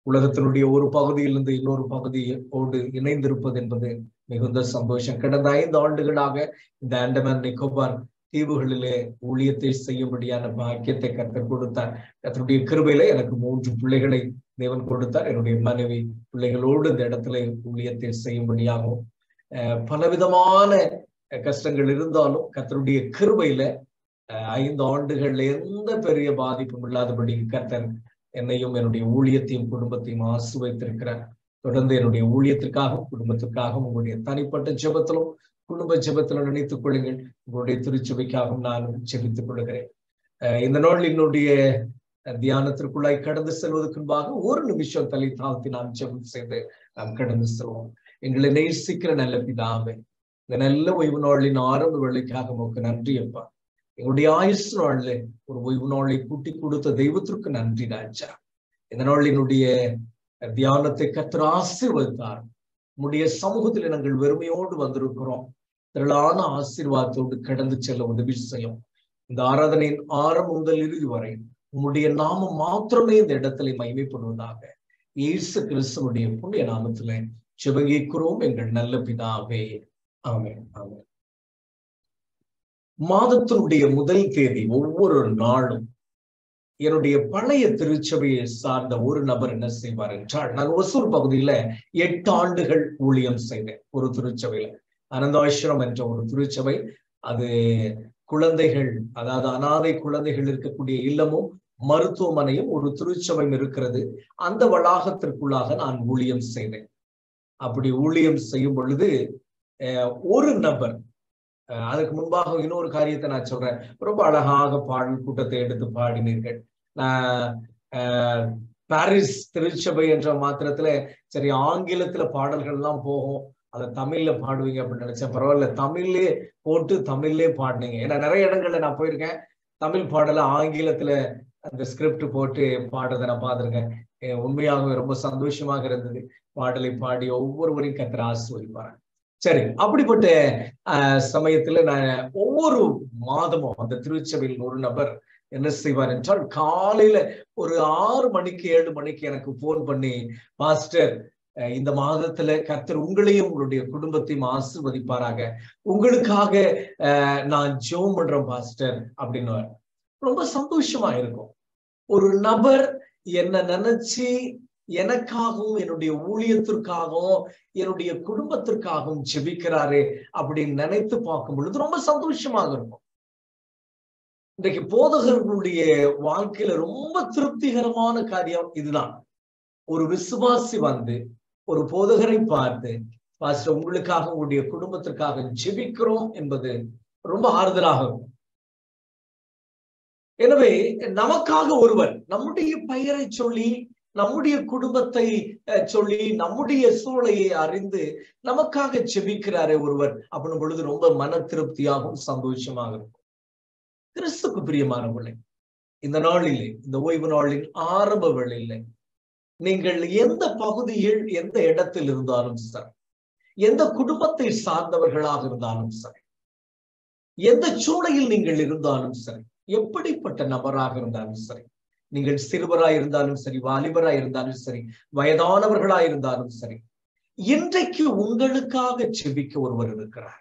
உலகத்தினுடைய ஒரு பகுதியிலிருந்து இன்னொரு பகுதியோடு இணைந்திருப்பது என்பது மிகுந்த சந்தோஷம் கடந்த ஐந்து ஆண்டுகளாக இந்த ஆண்டமான் நிக்கோபார் தீவுகளிலே ஊழியத்தை செய்யும்படியான பாக்கியத்தை கற்றுக் கொடுத்தார் கத்தருடைய கிருபையில எனக்கு மூன்று பிள்ளைகளை தேவன் கொடுத்தார் என்னுடைய மனைவி பிள்ளைகளோடு இந்த இடத்துல ஊழியத்தை செய்யும்படியாகவும் பலவிதமான கஷ்டங்கள் இருந்தாலும் கத்தருடைய கிருபையில ஐந்து ஆண்டுகள்ல எந்த பெரிய பாதிப்பும் இல்லாதபடி கத்தர் என்னையும் என்னுடைய ஊழியத்தையும் குடும்பத்தையும் ஆசு வைத்திருக்கிறார் தொடர்ந்து என்னுடைய ஊழியத்திற்காகவும் குடும்பத்திற்காகவும் உங்களுடைய தனிப்பட்ட ஜெபத்திலும் குடும்ப ஜெபத்திலும் நினைத்துக் கொள்ளுங்கள் உங்களுடைய திருச்சபைக்காகவும் நானும் ஜெபித்துக் கொள்கிறேன் இந்த நாள் என்னுடைய தியானத்திற்குள்ளாய் கடந்து செல்வதற்கு முன்பாக ஒரு நிமிஷம் தலை தாழ்த்தி நாம் ஜெபம் செய்து நாம் கடந்து செல்வோம் எங்களை நேசிக்கிற நல்ல பிதாவே இந்த நல்ல ஓய்வு நாளின் ஆரம்ப வேலைக்காக உமக்கு நன்றி அப்பா எங்களுடைய ஆயுசு நாள்ல ஒரு ஓய்வு நாளை கூட்டி கொடுத்த தெய்வத்திற்கு நன்றி ராஜா இந்த நாள் என்னுடைய தியானத்தை கத்திர ஆசீர்வதித்தார் உம்முடைய சமூகத்தில் நாங்கள் வெறுமையோடு வந்திருக்கிறோம் திரளான ஆசீர்வாதத்தோடு கடந்து செல்ல உதவி செய்யும் இந்த ஆராதனையின் ஆரம்பம் முதல் இறுதி வரை உம்முடைய நாமம் மாத்திரமே இந்த இடத்துல மகிமைப்படுவதாக இயேசு கிறிஸ்துவனுடைய புண்ணிய நாமத்துல செவங்கிக்கிறோம் எங்கள் நல்ல பிதாவே ஆமே ஆமே மாதத்தினுடைய முதல் தேதி ஒவ்வொரு நாளும் என்னுடைய பழைய திருச்சபையை சார்ந்த ஒரு நபர் என்ன செய்வார் என்றால் நான் ஒசூர் பகுதியில எட்டு ஆண்டுகள் ஊழியம் செய்தேன் ஒரு திருச்சபையில அனந்தாசிரம் என்ற ஒரு திருச்சபை அது குழந்தைகள் அதாவது அனாதை குழந்தைகள் இருக்கக்கூடிய இல்லமும் மருத்துவமனையும் ஒரு திருச்சபையும் இருக்கிறது அந்த வளாகத்திற்குள்ளாக நான் ஊழியம் செய்தேன் அப்படி ஊழியம் செய்யும் பொழுது ஒரு நபர் அதுக்கு முன்பாக இன்னொரு காரியத்தை நான் சொல்றேன் ரொம்ப அழகாக பாடல் கூட்டத்தை எடுத்து பாடினீர்கள் நான் பாரிஸ் திருச்சபை என்ற மாத்திரத்துல சரி ஆங்கிலத்துல பாடல்கள் எல்லாம் போகும் அதை தமிழ்ல பாடுவீங்க அப்படின்னு நினைச்சேன் பரவாயில்ல தமிழ்லே போட்டு தமிழ்லே பாடினீங்க ஏன்னா நிறைய இடங்கள்ல நான் போயிருக்கேன் தமிழ் பாடல ஆங்கிலத்துல அந்த ஸ்கிரிப்ட் போட்டு பாடுறதை நான் பார்த்திருக்கேன் உண்மையாகவே ரொம்ப சந்தோஷமாக இருந்தது பாடலை பாடி ஒவ்வொருவரையும் கத்திர ஆசிர்வதிப்பாரு சரி அப்படிப்பட்ட சமயத்துல நான் ஒவ்வொரு மாதமும் அந்த திருச்சபையில் ஒரு நபர் என்ன செய்வார் என்றால் காலையில ஒரு ஆறு மணிக்கு ஏழு மணிக்கு எனக்கு போன் பண்ணி பாஸ்டர் இந்த மாதத்துல கர்த்தர் உங்களையும் உங்களுடைய குடும்பத்தையும் ஆசிர்வதிப்பாராக உங்களுக்காக நான் ஜோம் பண்றேன் பாஸ்டர் அப்படின்னு ரொம்ப சந்தோஷமா இருக்கும் ஒரு நபர் என்ன நினைச்சு எனக்காகவும் என்னுடைய ஊழியத்திற்காகவும் என்னுடைய குடும்பத்திற்காகவும் ஜெபிக்கிறாரு அப்படின்னு நினைத்து பார்க்கும் பொழுது ரொம்ப சந்தோஷமாக இருக்கும் இன்றைக்கு போதகர்களுடைய வாழ்க்கையில ரொம்ப திருப்திகரமான காரியம் இதுதான் ஒரு விசுவாசி வந்து ஒரு போதகரை பார்த்து பாஸ்டர் உங்களுக்காக உங்களுடைய குடும்பத்திற்காக ஜெபிக்கிறோம் என்பது ரொம்ப ஆறுதலாக இருக்கும் எனவே நமக்காக ஒருவர் நம்முடைய பெயரை சொல்லி நம்முடைய குடும்பத்தை சொல்லி நம்முடைய சூழலையை அறிந்து நமக்காக செபிக்கிறாரே ஒருவர் அப்படின் பொழுது ரொம்ப மன திருப்தியாகவும் சந்தோஷமாக இருக்கும் கிறிஸ்துக்கு பிரியமானவர்களே இந்த நாளிலே இந்த ஓய்வு நாளின் ஆரம்ப வேளையிலே நீங்கள் எந்த பகுதியில் எந்த இடத்தில் இருந்தாலும் சரி எந்த குடும்பத்தை சார்ந்தவர்களாக இருந்தாலும் சரி எந்த சூழலில் நீங்கள் இருந்தாலும் சரி எப்படிப்பட்ட நபராக இருந்தாலும் சரி நீங்கள் சிறுவராய் இருந்தாலும் சரி வாலிபராய் இருந்தாலும் சரி வயதானவர்களாய் இருந்தாலும் சரி இன்றைக்கு உங்களுக்காக செபிக்க ஒருவர் இருக்கிறார்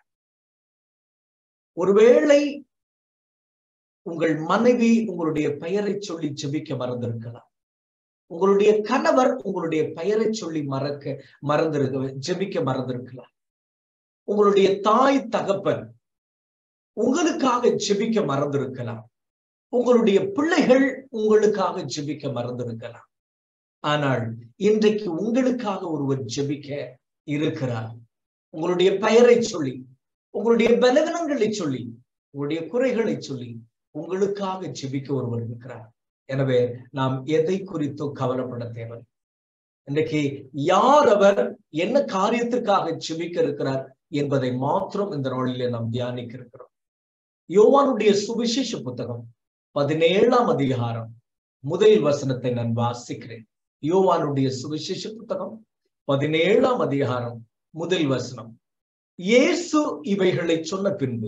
ஒருவேளை உங்கள் மனைவி உங்களுடைய பெயரை சொல்லி செபிக்க மறந்திருக்கலாம் உங்களுடைய கணவர் உங்களுடைய பெயரை சொல்லி மறக்க மறந்திருக்க ஜெபிக்க மறந்திருக்கலாம் உங்களுடைய தாய் தகப்பன் உங்களுக்காக ஜெபிக்க மறந்திருக்கலாம் உங்களுடைய பிள்ளைகள் உங்களுக்காக ஜெபிக்க மறந்திருக்கலாம் ஆனால் இன்றைக்கு உங்களுக்காக ஒருவர் ஜெபிக்க இருக்கிறார் உங்களுடைய பெயரை சொல்லி உங்களுடைய பலவீனங்களை சொல்லி உங்களுடைய குறைகளை சொல்லி உங்களுக்காக ஜெபிக்க ஒருவர் இருக்கிறார் எனவே நாம் எதை குறித்தும் கவலைப்பட தேவை இன்றைக்கு யார் அவர் என்ன காரியத்திற்காக ஜெபிக்க இருக்கிறார் என்பதை மாத்திரம் இந்த நாளிலே நாம் தியானிக்க இருக்கிறோம் யோவானுடைய சுவிசேஷ புத்தகம் பதினேழாம் அதிகாரம் முதல் வசனத்தை நான் வாசிக்கிறேன் யோவானுடைய சுவிசேஷ புத்தகம் பதினேழாம் அதிகாரம் முதல் வசனம் இயேசு இவைகளை சொன்ன பின்பு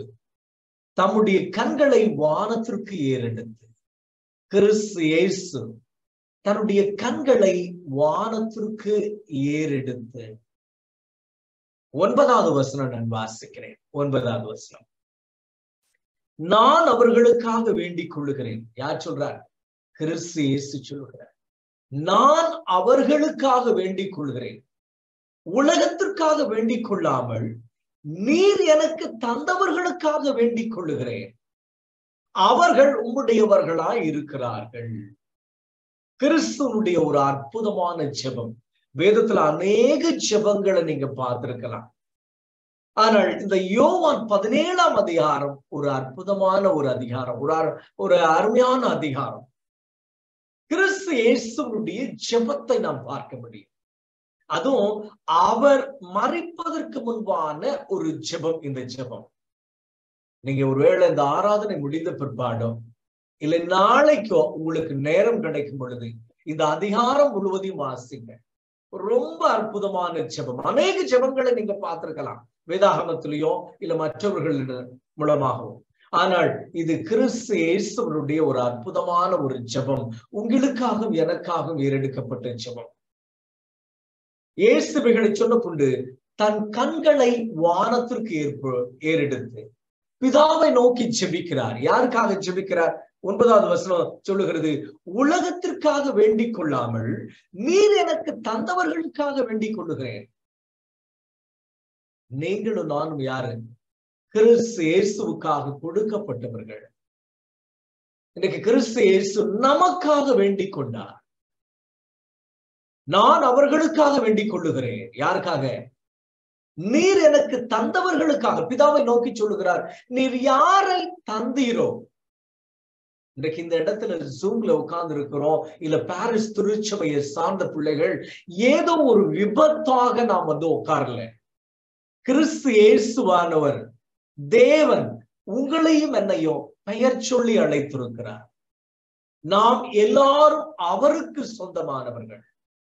தம்முடைய கண்களை வானத்திற்கு ஏறெடுத்து கிறிஸ்து இயேசு தன்னுடைய கண்களை வானத்திற்கு ஏறெடுத்து ஒன்பதாவது வசனம் நான் வாசிக்கிறேன் ஒன்பதாவது வசனம் நான் அவர்களுக்காக வேண்டிக் கொள்ளுகிறேன் யார் சொல்றார் கிறிஸ்து இயேசு சொல்லுகிறார் நான் அவர்களுக்காக வேண்டிக் கொள்கிறேன் உலகத்திற்காக வேண்டிக் கொள்ளாமல் நீர் எனக்கு தந்தவர்களுக்காக வேண்டிக் கொள்ளுகிறேன் அவர்கள் உம்முடையவர்களாய் இருக்கிறார்கள் கிறிஸ்துவனுடைய ஒரு அற்புதமான ஜெபம் வேதத்துல அநேக ஜெபங்களை நீங்க பார்த்திருக்கலாம் ஆனால் இந்த யோவான் பதினேழாம் அதிகாரம் ஒரு அற்புதமான ஒரு அதிகாரம் ஒரு ஒரு அருமையான அதிகாரம் கிறிஸ்து இயேசுடைய ஜெபத்தை நாம் பார்க்க முடியும் அதுவும் அவர் மறைப்பதற்கு முன்பான ஒரு ஜெபம் இந்த ஜெபம் நீங்க ஒருவேளை இந்த ஆராதனை முடிந்த பிற்பாடோ இல்லை நாளைக்கோ உங்களுக்கு நேரம் கிடைக்கும் பொழுது இந்த அதிகாரம் முழுவதையும் வாசிங்க ரொம்ப அற்புதமான ஜெபம் அநேக ஜெபங்களை நீங்க பார்த்திருக்கலாம் வேதாகமத்திலேயோ இல்ல மற்றவர்களின் மூலமாகவும் ஆனால் இது கிறிஸ்து இயேசுவனுடைய ஒரு அற்புதமான ஒரு ஜெபம் உங்களுக்காகவும் எனக்காகவும் ஏறெடுக்கப்பட்ட ஜெபம் இயேசுவைகளை சொன்ன கொண்டு தன் கண்களை வானத்திற்கு ஏற்ப ஏறெடுத்து பிதாவை நோக்கி ஜெபிக்கிறார் யாருக்காக ஜெபிக்கிறார் ஒன்பதாவது வசனம் சொல்லுகிறது உலகத்திற்காக வேண்டிக் கொள்ளாமல் நீர் எனக்கு தந்தவர்களுக்காக வேண்டிக் கொள்ளுகிறேன் நீங்களும் நானும் யாரு கிறிஸ்து இயேசுவுக்காக கொடுக்கப்பட்டவர்கள் இன்னைக்கு கிறிஸ்து இயேசு நமக்காக வேண்டிக் கொண்டார் நான் அவர்களுக்காக வேண்டிக் கொள்ளுகிறேன் யாருக்காக நீர் எனக்கு தந்தவர்களுக்காக பிதாவை நோக்கி சொல்லுகிறார் நீர் யாரை தந்தீரோ இன்றைக்கு இந்த இடத்துல ஜூம்ல உட்கார்ந்து இருக்கிறோம் இல்ல பாரிஸ் திருச்சபையை சார்ந்த பிள்ளைகள் ஏதோ ஒரு விபத்தாக நாம் வந்து உட்காரல கிறிஸ்து இயேசுவானவர் தேவன் உங்களையும் என்னையும் பெயர் சொல்லி அழைத்திருக்கிறார் நாம் எல்லாரும் அவருக்கு சொந்தமானவர்கள்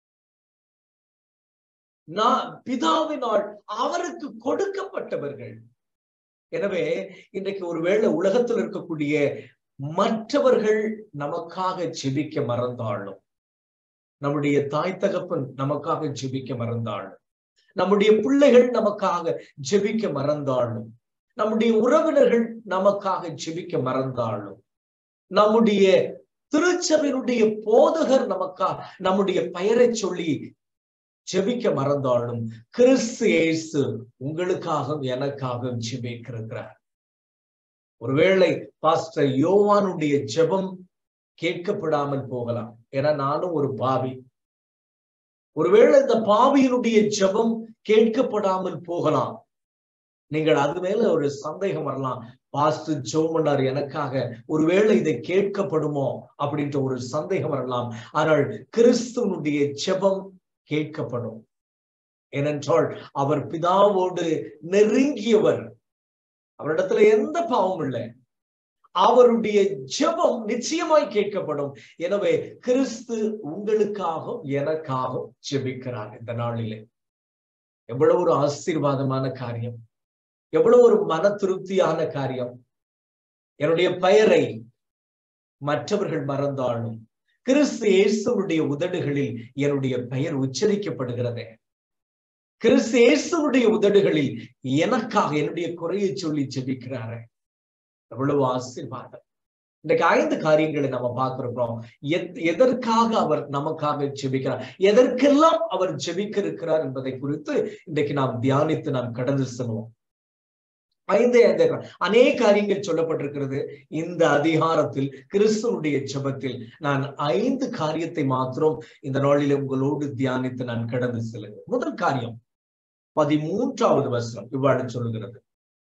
நான் பிதாவினால் அவருக்கு கொடுக்கப்பட்டவர்கள் எனவே இன்றைக்கு ஒருவேளை உலகத்தில் இருக்கக்கூடிய மற்றவர்கள் நமக்காக ஜெபிக்க மறந்தாலும் நம்முடைய தாய் தகப்பன் நமக்காக ஜெபிக்க மறந்தாலும் நம்முடைய பிள்ளைகள் நமக்காக ஜெபிக்க மறந்தாலும் நம்முடைய உறவினர்கள் நமக்காக ஜெபிக்க மறந்தாலும் நம்முடைய திருச்சபையினுடைய போதகர் நமக்கா நம்முடைய பெயரை சொல்லி ஜெபிக்க மறந்தாலும் கிறிஸ்து இயேசு உங்களுக்காகவும் எனக்காகவும் ஜெபிக்கிறார் ஒருவேளை பாஸ்டர் யோவானுடைய ஜெபம் கேட்கப்படாமல் போகலாம் ஏன்னா நானும் ஒரு பாவி ஒருவேளை இந்த பாவியினுடைய ஜெபம் கேட்கப்படாமல் போகலாம் நீங்கள் அது மேல ஒரு சந்தேகம் வரலாம் பாஸ்டர் ஜோமன்னார் எனக்காக ஒருவேளை இதை கேட்கப்படுமோ அப்படின்ற ஒரு சந்தேகம் வரலாம் ஆனால் கிறிஸ்துவனுடைய ஜெபம் கேட்கப்படும் ஏனென்றால் அவர் பிதாவோடு நெருங்கியவர் அவரிடத்துல எந்த பாவம் இல்லை அவருடைய ஜெபம் நிச்சயமாய் கேட்கப்படும் எனவே கிறிஸ்து உங்களுக்காகவும் எனக்காகவும் ஜெபிக்கிறார் இந்த நாளிலே எவ்வளவு ஒரு ஆசீர்வாதமான காரியம் எவ்வளவு ஒரு மன திருப்தியான காரியம் என்னுடைய பெயரை மற்றவர்கள் மறந்தாலும் கிறிஸ்து இயேசுடைய உதடுகளில் என்னுடைய பெயர் உச்சரிக்கப்படுகிறதே கிறிஸ்து இயேசுடைய உதடுகளில் எனக்காக என்னுடைய குறையை சொல்லி ஜெபிக்கிறாரு எவ்வளவு ஆசீர்வாதம் இன்றைக்கு ஐந்து காரியங்களை நம்ம பார்க்கிறோம் எதற்காக அவர் நமக்காக ஜெபிக்கிறார் எதற்கெல்லாம் அவர் ஜெபிக்க இருக்கிறார் என்பதை குறித்து இன்றைக்கு நாம் தியானித்து நாம் கடந்து செல்வோம் ஐந்து ஐந்து அநேக காரியங்கள் சொல்லப்பட்டிருக்கிறது இந்த அதிகாரத்தில் கிறிஸ்துவனுடைய ஜபத்தில் நான் ஐந்து காரியத்தை மாத்திரம் இந்த நாளில் உங்களோடு தியானித்து நான் கடந்து செல்லுங்க முதல் காரியம் பதிமூன்றாவது வசனம் இவ்வாறு சொல்லுகிறது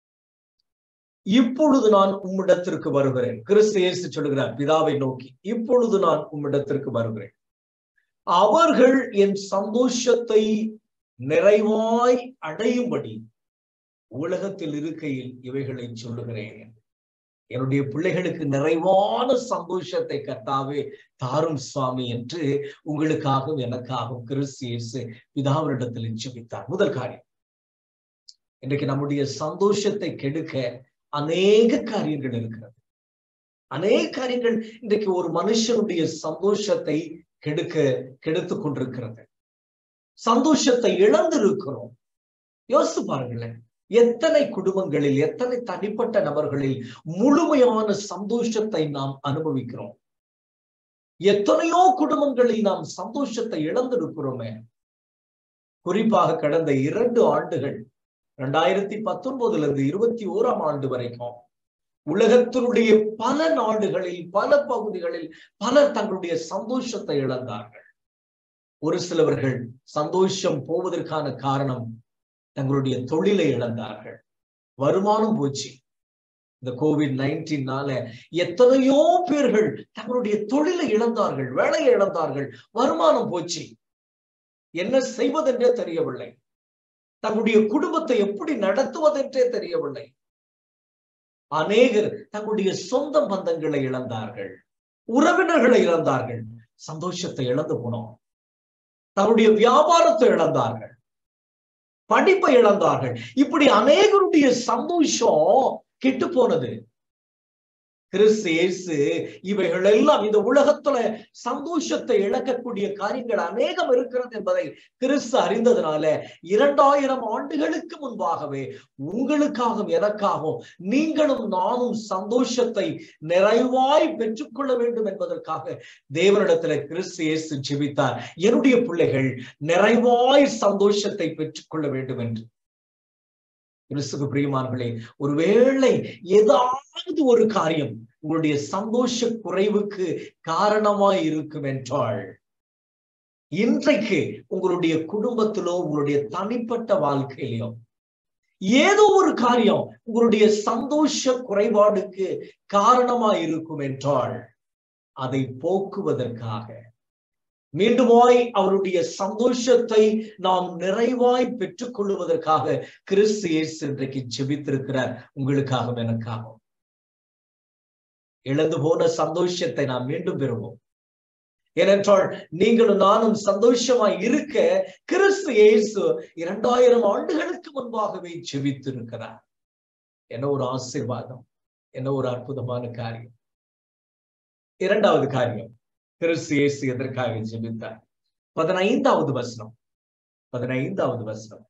இப்பொழுது நான் உம்மிடத்திற்கு வருகிறேன் கிறிஸ்து இயேசு சொல்லுகிறார் பிதாவை நோக்கி இப்பொழுது நான் உம்மிடத்திற்கு வருகிறேன் அவர்கள் என் சந்தோஷத்தை நிறைவாய் அடையும்படி உலகத்தில் இருக்கையில் இவைகளை சொல்லுகிறேன் என்னுடைய பிள்ளைகளுக்கு நிறைவான சந்தோஷத்தை கர்த்தாவே தாரும் சுவாமி என்று உங்களுக்காகவும் எனக்காகவும் கிறிஸ்து இயேசு பிதாவரிடத்தில் ஜெபித்தார் முதல் காரியம் இன்றைக்கு நம்முடைய சந்தோஷத்தை கெடுக்க அநேக காரியங்கள் இருக்கிறது அநேக காரியங்கள் இன்றைக்கு ஒரு மனுஷனுடைய சந்தோஷத்தை கெடுக்க கெடுத்து கொண்டிருக்கிறது சந்தோஷத்தை இழந்திருக்கிறோம் யோசித்து பாருங்களேன் எத்தனை குடும்பங்களில் எத்தனை தனிப்பட்ட நபர்களில் முழுமையான சந்தோஷத்தை நாம் அனுபவிக்கிறோம் எத்தனையோ குடும்பங்களில் நாம் சந்தோஷத்தை இழந்திருக்கிறோமே குறிப்பாக கடந்த இரண்டு ஆண்டுகள் இரண்டாயிரத்தி பத்தொன்பதுல இருந்து இருபத்தி ஓராம் ஆண்டு வரைக்கும் உலகத்தினுடைய பல நாடுகளில் பல பகுதிகளில் பலர் தங்களுடைய சந்தோஷத்தை இழந்தார்கள் ஒரு சிலவர்கள் சந்தோஷம் போவதற்கான காரணம் தங்களுடைய தொழிலை இழந்தார்கள் வருமானம் போச்சு இந்த கோவிட் நைன்டீன்னால எத்தனையோ பேர்கள் தங்களுடைய தொழிலை இழந்தார்கள் வேலையை இழந்தார்கள் வருமானம் போச்சு என்ன செய்வதென்றே தெரியவில்லை தங்களுடைய குடும்பத்தை எப்படி நடத்துவதென்றே தெரியவில்லை அநேகர் தங்களுடைய சொந்த பந்தங்களை இழந்தார்கள் உறவினர்களை இழந்தார்கள் சந்தோஷத்தை இழந்து போனோம் தங்களுடைய வியாபாரத்தை இழந்தார்கள் படிப்பை இழந்தார்கள் இப்படி அநேகருடைய சந்தோஷம் கெட்டு போனது கிறிஸ்து இயேசு இவைகள் எல்லாம் இந்த உலகத்துல சந்தோஷத்தை இழக்கக்கூடிய காரியங்கள் அநேகம் இருக்கிறது என்பதை கிறிஸ்து அறிந்ததுனால இரண்டாயிரம் ஆண்டுகளுக்கு முன்பாகவே உங்களுக்காகவும் எனக்காகவும் நீங்களும் நானும் சந்தோஷத்தை நிறைவாய் பெற்றுக்கொள்ள வேண்டும் என்பதற்காக தேவனிடத்துல கிறிஸ்து இயேசு ஜெபித்தார் என்னுடைய பிள்ளைகள் நிறைவாய் சந்தோஷத்தை பெற்றுக்கொள்ள வேண்டும் என்று கிறிஸ்துக்கு பிரியமானங்களே ஒருவேளை ஏதாவது ஒரு காரியம் உங்களுடைய சந்தோஷ குறைவுக்கு காரணமாய் இருக்கும் என்றால் இன்றைக்கு உங்களுடைய குடும்பத்திலோ உங்களுடைய தனிப்பட்ட வாழ்க்கையிலோ ஏதோ ஒரு காரியம் உங்களுடைய சந்தோஷ குறைபாடுக்கு காரணமாய் இருக்கும் என்றால் அதை போக்குவதற்காக மீண்டுமாய் அவருடைய சந்தோஷத்தை நாம் நிறைவாய் பெற்றுக் கொள்வதற்காக கிறிஸ்து இயேசு இன்றைக்கு ஜெபித்திருக்கிறார் உங்களுக்காகவும் எனக்காகவும் இழந்து போன சந்தோஷத்தை நாம் மீண்டும் பெறுவோம் ஏனென்றால் நீங்களும் நானும் சந்தோஷமாய் இருக்க கிறிஸ்து இயேசு இரண்டாயிரம் ஆண்டுகளுக்கு முன்பாகவே ஜெபித்திருக்கிறார் என்ன ஒரு ஆசீர்வாதம் என்ன ஒரு அற்புதமான காரியம் இரண்டாவது காரியம் கிறிஸ்து இயேசு எதற்காக ஜெபித்தார் பதினைந்தாவது வசனம் பதினைந்தாவது வசனம்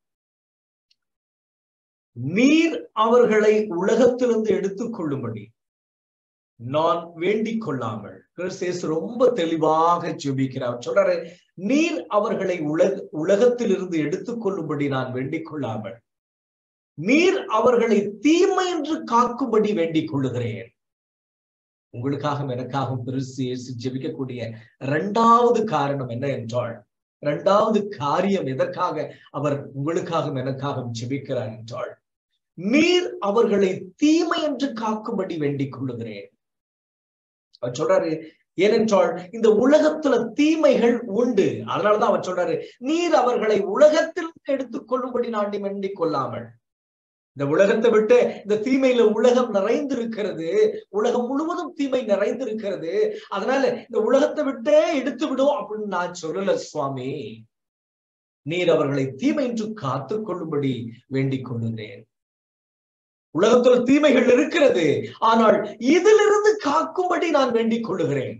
நீர் அவர்களை உலகத்திலிருந்து எடுத்துக் கொள்ளும்படி நான் வேண்டிக் கொள்ளாமல் கிறிஸ்து இயேசு ரொம்ப தெளிவாக ஜெபிக்கிறார் சொல்றாரு நீர் அவர்களை உலக உலகத்திலிருந்து எடுத்துக் கொள்ளும்படி நான் வேண்டிக் கொள்ளாமல் நீர் அவர்களை தீமை என்று காக்கும்படி வேண்டிக் கொள்ளுகிறேன் உங்களுக்காகவும் எனக்காகவும் கிறிஸ்து இயேசு ஜெபிக்கக்கூடிய இரண்டாவது காரணம் என்ன என்றால் இரண்டாவது காரியம் எதற்காக அவர் உங்களுக்காகவும் எனக்காகவும் ஜெபிக்கிறார் என்றால் நீர் அவர்களை தீமை என்று காக்கும்படி வேண்டிக் கொள்ளுகிறேன் அவர் சொல்றாரு ஏனென்றால் இந்த உலகத்துல தீமைகள் உண்டு அதனாலதான் அவர் சொல்றாரு நீர் அவர்களை உலகத்தில் எடுத்துக் கொள்ளும்படி நாண்டி வேண்டிக் கொள்ளாமல் இந்த உலகத்தை விட்டு இந்த தீமையில உலகம் நிறைந்திருக்கிறது உலகம் முழுவதும் தீமை நிறைந்திருக்கிறது அதனால இந்த உலகத்தை விட்டே எடுத்து விடும் அப்படின்னு நான் சொல்லல சுவாமி நீர் அவர்களை தீமை என்று காத்துக் கொள்ளும்படி வேண்டிக் கொள்ளுகிறேன் உலகத்தில் தீமைகள் இருக்கிறது ஆனால் இதிலிருந்து காக்கும்படி நான் வேண்டிக் கொள்ளுகிறேன்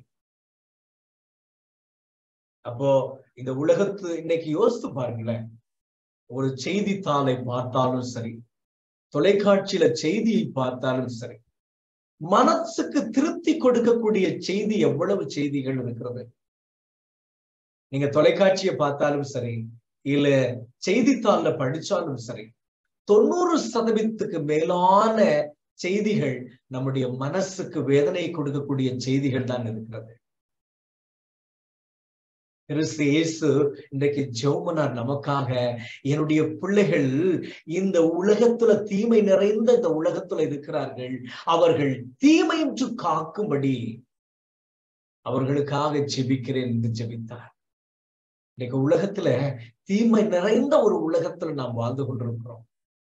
அப்போ இந்த உலகத்து இன்னைக்கு யோசித்து பாருங்களேன் ஒரு செய்தித்தாளை பார்த்தாலும் சரி தொலைக்காட்சியில செய்தியை பார்த்தாலும் சரி மனசுக்கு திருப்தி கொடுக்கக்கூடிய செய்தி எவ்வளவு செய்திகள் இருக்கிறது நீங்க தொலைக்காட்சியை பார்த்தாலும் சரி இல்ல செய்தித்தாள்ல படிச்சாலும் சரி தொண்ணூறு சதவீதத்துக்கு மேலான செய்திகள் நம்முடைய மனசுக்கு வேதனை கொடுக்கக்கூடிய செய்திகள் தான் இருக்கிறது கிறிஸ்து இயேசு இன்றைக்கு ஜெவமனார் நமக்காக என்னுடைய பிள்ளைகள் இந்த உலகத்துல தீமை நிறைந்த இந்த உலகத்துல இருக்கிறார்கள் அவர்கள் தீமை என்று காக்கும்படி அவர்களுக்காக ஜெபிக்கிறேன் என்று ஜெபித்தார் இன்னைக்கு உலகத்துல தீமை நிறைந்த ஒரு உலகத்துல நாம் வாழ்ந்து கொண்டிருக்கிறோம்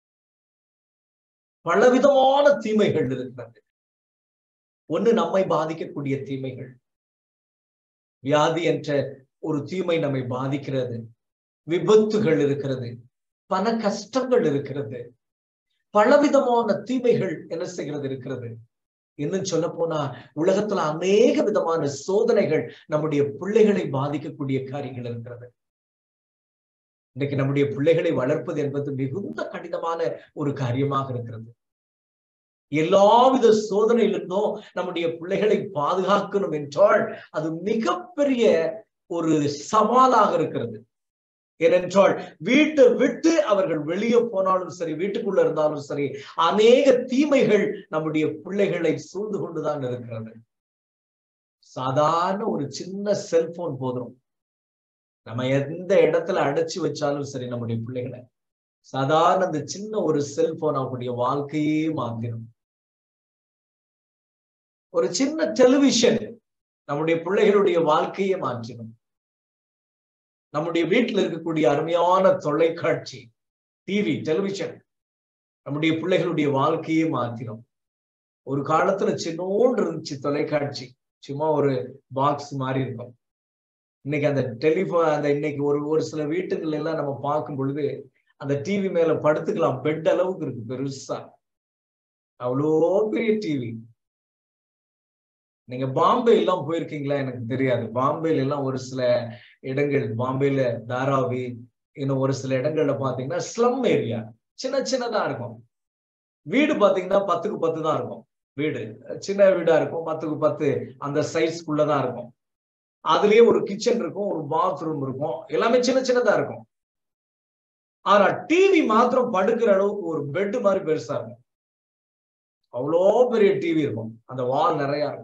பலவிதமான தீமைகள் இருக்கிறது ஒண்ணு நம்மை பாதிக்கக்கூடிய தீமைகள் வியாதி என்ற ஒரு தீமை நம்மை பாதிக்கிறது விபத்துகள் இருக்கிறது பல கஷ்டங்கள் இருக்கிறது பலவிதமான தீமைகள் என்ன செய்கிறது இருக்கிறது இன்னும் சொல்ல போனா உலகத்துல அநேக விதமான சோதனைகள் நம்முடைய பிள்ளைகளை பாதிக்கக்கூடிய காரியங்கள் இருக்கிறது இன்னைக்கு நம்முடைய பிள்ளைகளை வளர்ப்பது என்பது மிகுந்த கடினமான ஒரு காரியமாக இருக்கிறது எல்லாவித சோதனையிலிருந்தும் நம்முடைய பிள்ளைகளை பாதுகாக்கணும் என்றால் அது மிகப்பெரிய ஒரு சவாலாக இருக்கிறது ஏனென்றால் வீட்டை விட்டு அவர்கள் வெளியே போனாலும் சரி வீட்டுக்குள்ள இருந்தாலும் சரி அநேக தீமைகள் நம்முடைய பிள்ளைகளை சூழ்ந்து கொண்டுதான் இருக்கிறது சாதாரண ஒரு சின்ன செல்போன் போதும் நம்ம எந்த இடத்துல அடைச்சு வச்சாலும் சரி நம்முடைய பிள்ளைகளை சாதாரண இந்த சின்ன ஒரு செல்போன் அவங்களுடைய வாழ்க்கையே மாத்திரும் ஒரு சின்ன டெலிவிஷன் நம்முடைய பிள்ளைகளுடைய வாழ்க்கையே மாற்றிடும் நம்முடைய வீட்டில் இருக்கக்கூடிய அருமையான தொலைக்காட்சி டிவி டெலிவிஷன் நம்முடைய பிள்ளைகளுடைய வாழ்க்கையே மாத்திரும் ஒரு காலத்துல சின்னோண்டு இருந்துச்சு தொலைக்காட்சி சும்மா ஒரு பாக்ஸ் மாதிரி இருக்கும் இன்னைக்கு அந்த டெலிபோன் அந்த இன்னைக்கு ஒரு ஒரு சில வீட்டுகள் எல்லாம் நம்ம பார்க்கும் பொழுது அந்த டிவி மேல படுத்துக்கலாம் பெட் அளவுக்கு இருக்கு பெருசா அவ்வளோ பெரிய டிவி நீங்க பாம்பே எல்லாம் போயிருக்கீங்களா எனக்கு தெரியாது பாம்பேல எல்லாம் ஒரு சில இடங்கள் பாம்பேல தாராவி இன்னும் ஒரு சில இடங்கள்ல பாத்தீங்கன்னா ஸ்லம் ஏரியா சின்ன சின்னதா இருக்கும் வீடு பாத்தீங்கன்னா பத்துக்கு பத்து தான் இருக்கும் வீடு சின்ன வீடா இருக்கும் பத்துக்கு பத்து அந்த சைஸ்க்குள்ளதான் இருக்கும் அதுலயே ஒரு கிச்சன் இருக்கும் ஒரு பாத்ரூம் இருக்கும் எல்லாமே சின்ன சின்னதா இருக்கும் ஆனா டிவி மாத்திரம் படுக்கிற அளவுக்கு ஒரு பெட் மாதிரி பெருசா இருக்கும் அவ்வளோ பெரிய டிவி இருக்கும் அந்த வால் நிறைய இருக்கும்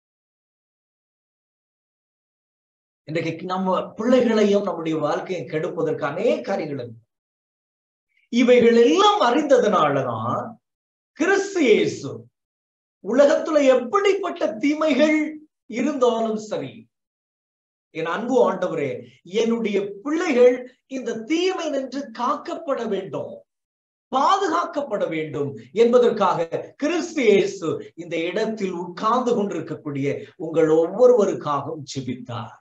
இன்றைக்கு நம்ம பிள்ளைகளையும் நம்முடைய வாழ்க்கையை கெடுப்பதற்கு அநேக காரியங்கள் இருக்கு இவைகள் எல்லாம் அறிந்ததுனாலதான் கிறிஸ்து இயேசு உலகத்துல எப்படிப்பட்ட தீமைகள் இருந்தாலும் சரி என் அன்பு ஆண்டவரே என்னுடைய பிள்ளைகள் இந்த தீமை நின்று காக்கப்பட வேண்டும் பாதுகாக்கப்பட வேண்டும் என்பதற்காக கிறிஸ்து இயேசு இந்த இடத்தில் உட்கார்ந்து கொண்டிருக்கக்கூடிய உங்கள் ஒவ்வொருவருக்காகவும் ஜெபித்தார்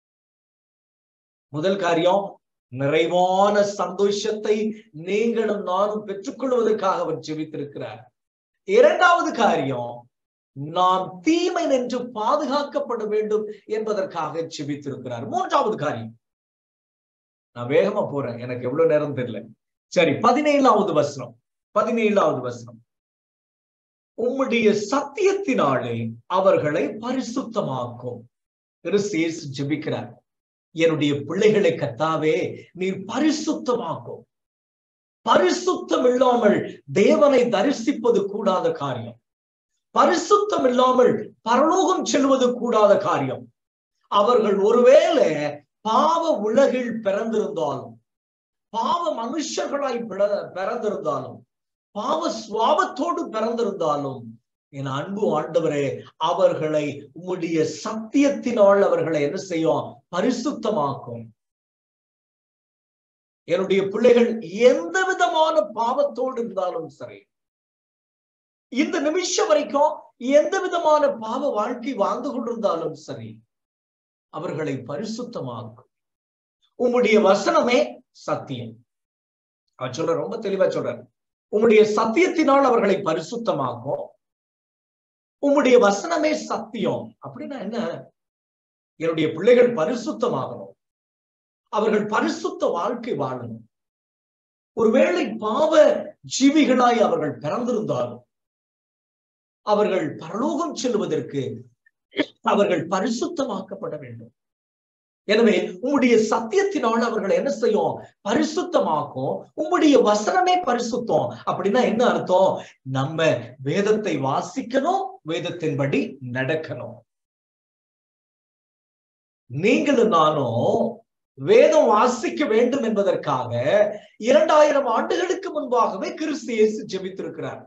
முதல் காரியம் நிறைவான சந்தோஷத்தை நீங்களும் நானும் பெற்றுக்கொள்வதற்காக அவர் ஜெபித்திருக்கிறார் இரண்டாவது காரியம் நாம் தீமை நின்று பாதுகாக்கப்பட வேண்டும் என்பதற்காக ஜெபித்திருக்கிறார் மூன்றாவது காரியம் நான் வேகமா போறேன் எனக்கு எவ்வளவு நேரம் தெரியல சரி பதினேழாவது வசனம் பதினேழாவது வசனம் உம்முடைய சத்தியத்தினாலே அவர்களை பரிசுத்தமாக்கும் கிறிஸ்து ஜெபிக்கிறார் என்னுடைய பிள்ளைகளை கத்தாவே நீர் பரிசுத்தமாக்கும் பரிசுத்தம் இல்லாமல் தேவனை தரிசிப்பது கூடாத காரியம் பரிசுத்தம் இல்லாமல் பரலோகம் செல்வது கூடாத காரியம் அவர்கள் ஒருவேளை பாவ உலகில் பிறந்திருந்தாலும் பாவ மனுஷர்களாய் பிறந்திருந்தாலும் பாவ சுவாபத்தோடு பிறந்திருந்தாலும் என் அன்பு ஆண்டவரே அவர்களை உம்முடைய சத்தியத்தினால் அவர்களை என்ன செய்யும் பரிசுத்தமாக்கும் என்னுடைய பிள்ளைகள் எந்த விதமான பாவத்தோடு இருந்தாலும் சரி இந்த நிமிஷம் வரைக்கும் எந்த விதமான பாவ வாழ்க்கை வாழ்ந்து கொண்டிருந்தாலும் சரி அவர்களை பரிசுத்தமாக்கும் உம்முடைய வசனமே சத்தியம் அவர் சொல்ற ரொம்ப தெளிவா சொல்ற உம்முடைய சத்தியத்தினால் அவர்களை பரிசுத்தமாக்கும் உம்முடைய வசனமே சத்தியம் அப்படின்னா என்ன என்னுடைய பிள்ளைகள் பரிசுத்தமாகணும் அவர்கள் பரிசுத்த வாழ்க்கை வாழணும் ஒருவேளை பாவ ஜீவிகளாய் அவர்கள் பிறந்திருந்தாலும் அவர்கள் பரலோகம் செல்வதற்கு அவர்கள் பரிசுத்தமாக்கப்பட வேண்டும் எனவே உம்முடைய சத்தியத்தினால் அவர்கள் என்ன செய்யும் பரிசுத்தமாக்கும் உம்முடைய வசனமே பரிசுத்தம் அப்படின்னா என்ன அர்த்தம் நம்ம வேதத்தை வாசிக்கணும் வேதத்தின்படி நடக்கணும் நீங்களும் நானும் வேதம் வாசிக்க வேண்டும் என்பதற்காக இரண்டாயிரம் ஆண்டுகளுக்கு முன்பாகவே கிறிஸ்து இயேசு ஜெபித்திருக்கிறார்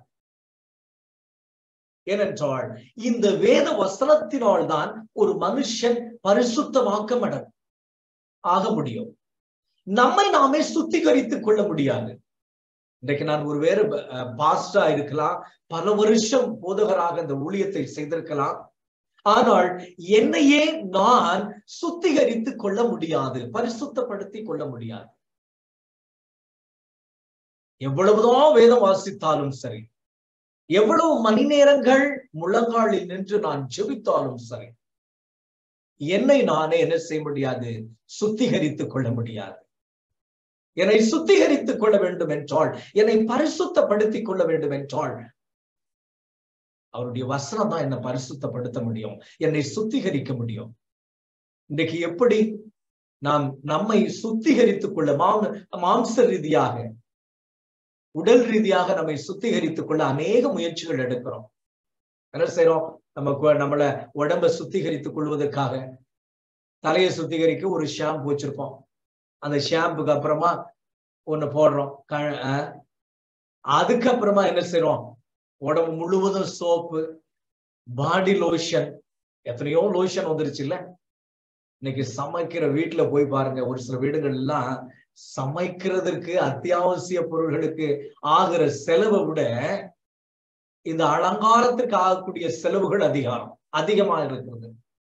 ஏனென்றால் இந்த வேத வசனத்தினால் தான் ஒரு மனுஷன் பரிசுத்தமாக்க ஆக முடியும் நம்மை நாமே சுத்திகரித்துக் கொள்ள முடியாது இன்றைக்கு நான் ஒரு வேறு பாஸ்டா இருக்கலாம் பல வருஷம் போதகராக இந்த ஊழியத்தை செய்திருக்கலாம் ஆனால் என்னையே நான் சுத்திகரித்துக் கொள்ள முடியாது பரிசுத்தப்படுத்தி கொள்ள முடியாது எவ்வளவுதான் வேதம் வாசித்தாலும் சரி எவ்வளவு மணி நேரங்கள் முழங்காலில் நின்று நான் ஜெபித்தாலும் சரி என்னை நானே என்ன செய்ய முடியாது சுத்திகரித்துக் கொள்ள முடியாது என்னை சுத்திகரித்துக் கொள்ள வேண்டும் என்றால் என்னை பரிசுத்தப்படுத்திக் கொள்ள வேண்டும் என்றால் அவருடைய வசனம் தான் என்னை பரிசுத்தப்படுத்த முடியும் என்னை சுத்திகரிக்க முடியும் இன்றைக்கு எப்படி நாம் நம்மை சுத்திகரித்துக் கொள்ள மாம் மாம்ச ரீதியாக உடல் ரீதியாக நம்மை சுத்திகரித்துக் கொள்ள அநேக முயற்சிகள் எடுக்கிறோம் என்ன செய்யறோம் நம்ம நம்மள உடம்ப சுத்திகரித்துக் கொள்வதற்காக தலையை சுத்திகரிக்க ஒரு ஷாம்பு வச்சிருப்போம் அந்த ஷாம்புக்கு அப்புறமா ஒண்ணு போடுறோம் அதுக்கப்புறமா என்ன செய்யறோம் உடம்பு முழுவதும் சோப்பு பாடி லோஷன் எத்தனையோ லோஷன் வந்துருச்சு இல்ல இன்னைக்கு சமைக்கிற வீட்டுல போய் பாருங்க ஒரு சில வீடுகள் எல்லாம் சமைக்கிறதுக்கு அத்தியாவசிய பொருள்களுக்கு ஆகிற செலவை விட இந்த அலங்காரத்துக்கு ஆகக்கூடிய செலவுகள் அதிகாரம் அதிகமா இருக்கிறது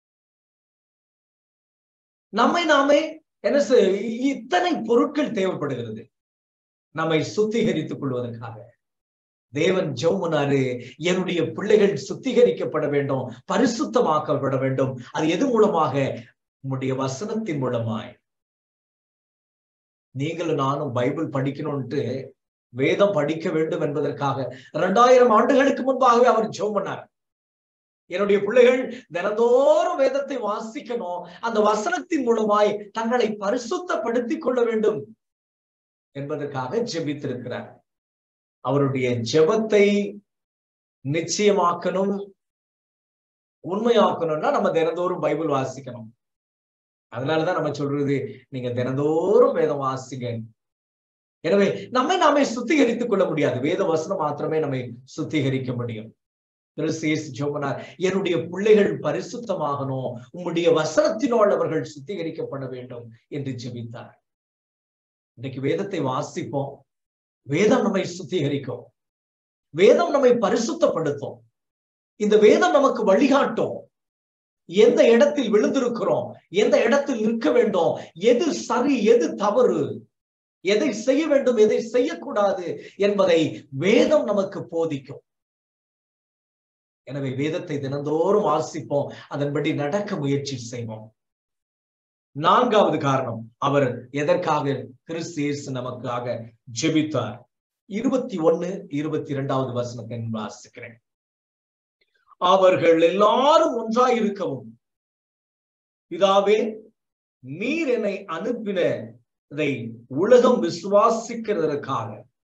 நம்மை நாமே என்ன இத்தனை பொருட்கள் தேவைப்படுகிறது நம்மை சுத்திகரித்துக் கொள்வதற்காக தேவன் ஜெவமனாரு என்னுடைய பிள்ளைகள் சுத்திகரிக்கப்பட வேண்டும் பரிசுத்தமாக்கப்பட வேண்டும் அது எது மூலமாக உம்முடைய வசனத்தின் மூலமாய் நீங்களும் நானும் பைபிள் படிக்கணும்ட்டு வேதம் படிக்க வேண்டும் என்பதற்காக இரண்டாயிரம் ஆண்டுகளுக்கு முன்பாகவே அவர் ஜெபம் பண்ணார் என்னுடைய பிள்ளைகள் தினந்தோறும் வேதத்தை வாசிக்கணும் அந்த வசனத்தின் மூலமாய் தங்களை பரிசுத்தப்படுத்திக் கொள்ள வேண்டும் என்பதற்காக ஜெபித்திருக்கிறார் அவருடைய ஜெபத்தை நிச்சயமாக்கணும் உண்மையாக்கணும்னா நம்ம தினந்தோறும் பைபிள் வாசிக்கணும் அதனாலதான் நம்ம சொல்றது நீங்க தினந்தோறும் வேதம் வாசிங்க எனவே நம்மை நாமே சுத்திகரித்துக் கொள்ள முடியாது வேத வசனம் மாத்திரமே நம்மை சுத்திகரிக்க முடியும் ஜோமனார் என்னுடைய பிள்ளைகள் பரிசுத்தமாகணும் உம்முடைய வசனத்தினால் அவர்கள் சுத்திகரிக்கப்பட வேண்டும் என்று ஜெபித்தார் இன்னைக்கு வேதத்தை வாசிப்போம் வேதம் நம்மை சுத்திகரிக்கும் வேதம் நம்மை பரிசுத்தப்படுத்தும் இந்த வேதம் நமக்கு வழிகாட்டும் எந்த இடத்தில் விழுந்திருக்கிறோம் எந்த இடத்தில் நிற்க வேண்டும் எது சரி எது தவறு எதை செய்ய வேண்டும் எதை செய்யக்கூடாது என்பதை வேதம் நமக்கு போதிக்கும் எனவே வேதத்தை தினந்தோறும் வாசிப்போம் அதன்படி நடக்க முயற்சி செய்வோம் நான்காவது காரணம் அவர் எதற்காக கிறிஸ்து இயேசு நமக்காக ஜெபித்தார் இருபத்தி ஒன்னு இருபத்தி இரண்டாவது வசனத்தை வாசிக்கிறேன் அவர்கள் எல்லாரும் ஒன்றாய் இருக்கவும் பிதாவே நீர் என்னை அனுப்பினதை உலகம் விசுவாசிக்கிறதற்காக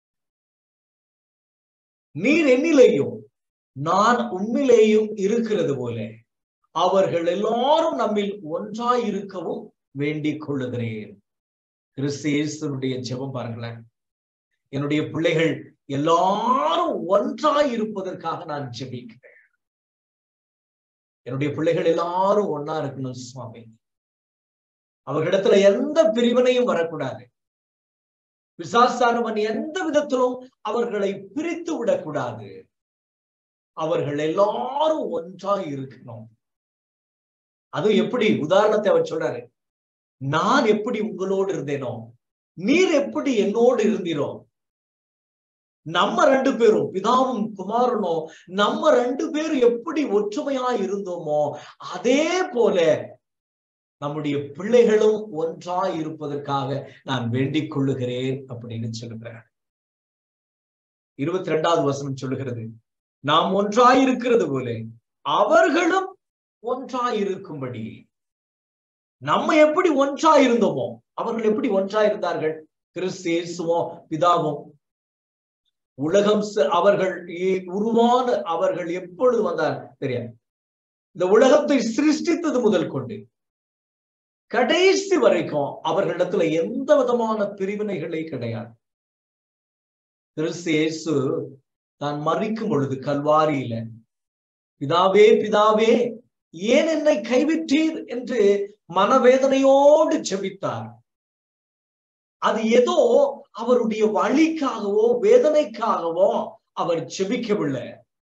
நீர் என்னிலேயும் நான் உண்மையிலேயும் இருக்கிறது போல அவர்கள் எல்லாரும் நம்மில் ஒன்றாய் இருக்கவும் வேண்டிக் கொள்ளுகிறேன் கிறிஸ்து இயேசுனுடைய ஜெபம் பாருங்களேன் என்னுடைய பிள்ளைகள் எல்லாரும் ஒன்றாய் இருப்பதற்காக நான் ஜெபிக்கிறேன் என்னுடைய பிள்ளைகள் எல்லாரும் ஒன்னா இருக்கணும் சுவாமி அவர்களிடத்துல எந்த பிரிவினையும் வரக்கூடாது விசாசானவன் எந்த விதத்திலும் அவர்களை பிரித்து விடக்கூடாது அவர்கள் எல்லாரும் ஒன்றாய் இருக்கணும் அது எப்படி உதாரணத்தை அவர் சொல்றாரு நான் எப்படி உங்களோடு இருந்தேனோ நீர் எப்படி என்னோடு இருந்தீரோ நம்ம ரெண்டு பேரும் பிதாவும் குமாரனும் நம்ம ரெண்டு பேரும் எப்படி ஒற்றுமையா இருந்தோமோ அதே போல நம்முடைய பிள்ளைகளும் ஒன்றாய் இருப்பதற்காக நான் வேண்டிக் கொள்ளுகிறேன் அப்படின்னு சொல்லுகிறேன் இருபத்தி ரெண்டாவது வசனம் சொல்லுகிறது நாம் ஒன்றாய் இருக்கிறது போல அவர்களும் ஒன்றாய் இருக்கும்படி நம்ம எப்படி ஒன்றாய் இருந்தோமோ அவர்கள் எப்படி ஒன்றாய் இருந்தார்கள் கிறிஸ்து இயேசுவும் பிதாவும் உலகம் அவர்கள் உருவான அவர்கள் எப்பொழுது வந்தார் தெரியாது இந்த உலகத்தை சிருஷ்டித்தது முதல் கொண்டு கடைசி வரைக்கும் அவர்களிடத்துல எந்த விதமான பிரிவினைகளே கிடையாது கிறிஸ்து இயேசு தான் மறிக்கும் பொழுது கல்வாரியில பிதாவே பிதாவே ஏன் என்னை கைவிட்டீர் என்று மனவேதனையோடு ஜெபித்தார் அது ஏதோ அவருடைய வழிக்காகவோ வேதனைக்காகவோ அவர் ஜெபிக்கவில்லை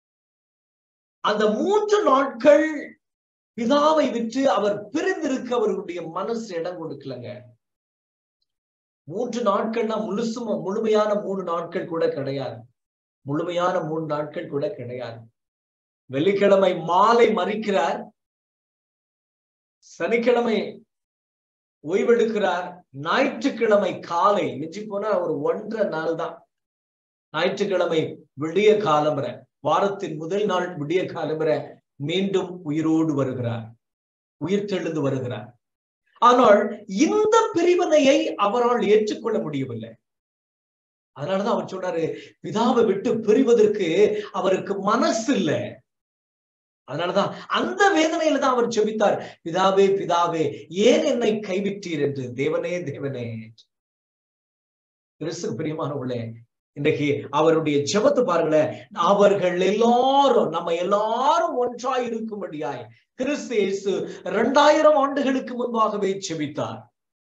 அந்த மூன்று நாட்கள் பிதாவை விட்டு அவர் பிரிந்திருக்க அவர்களுடைய மனசு இடம் கொடுக்கலங்க மூன்று நாட்கள்னா முழுசும் முழுமையான மூணு நாட்கள் கூட கிடையாது முழுமையான மூணு நாட்கள் கூட கிடையாது வெள்ளிக்கிழமை மாலை மறிக்கிறார் சனிக்கிழமை ஓய்வெடுக்கிறார் ஞாயிற்றுக்கிழமை காலை மிஞ்சி போனா ஒரு ஒன்றரை நாள் தான் ஞாயிற்றுக்கிழமை விடிய காலம்பர வாரத்தின் முதல் நாள் விடிய காலம்பர மீண்டும் உயிரோடு வருகிறார் உயிர் தெழுந்து வருகிறார் ஆனால் இந்த பிரிவினையை அவரால் ஏற்றுக்கொள்ள முடியவில்லை அதனாலதான் அவர் சொன்னாரு பிதாவை விட்டு பிரிவதற்கு அவருக்கு மனசு இல்லை அதனாலதான் அந்த வேதனையில தான் அவர் செபித்தார் பிதாவே பிதாவே ஏன் என்னை கைவிட்டீர் என்று தேவனே தேவனே கிறிஸ்து பிரியமானவர்களே இன்றைக்கு அவருடைய ஜெபத்தை பாருங்களேன் அவர்கள் எல்லாரும் நம்ம எல்லாரும் ஒன்றாய் இருக்கும்படியாய் கிறிஸ்து இயேசு இரண்டாயிரம் ஆண்டுகளுக்கு முன்பாகவே செபித்தார்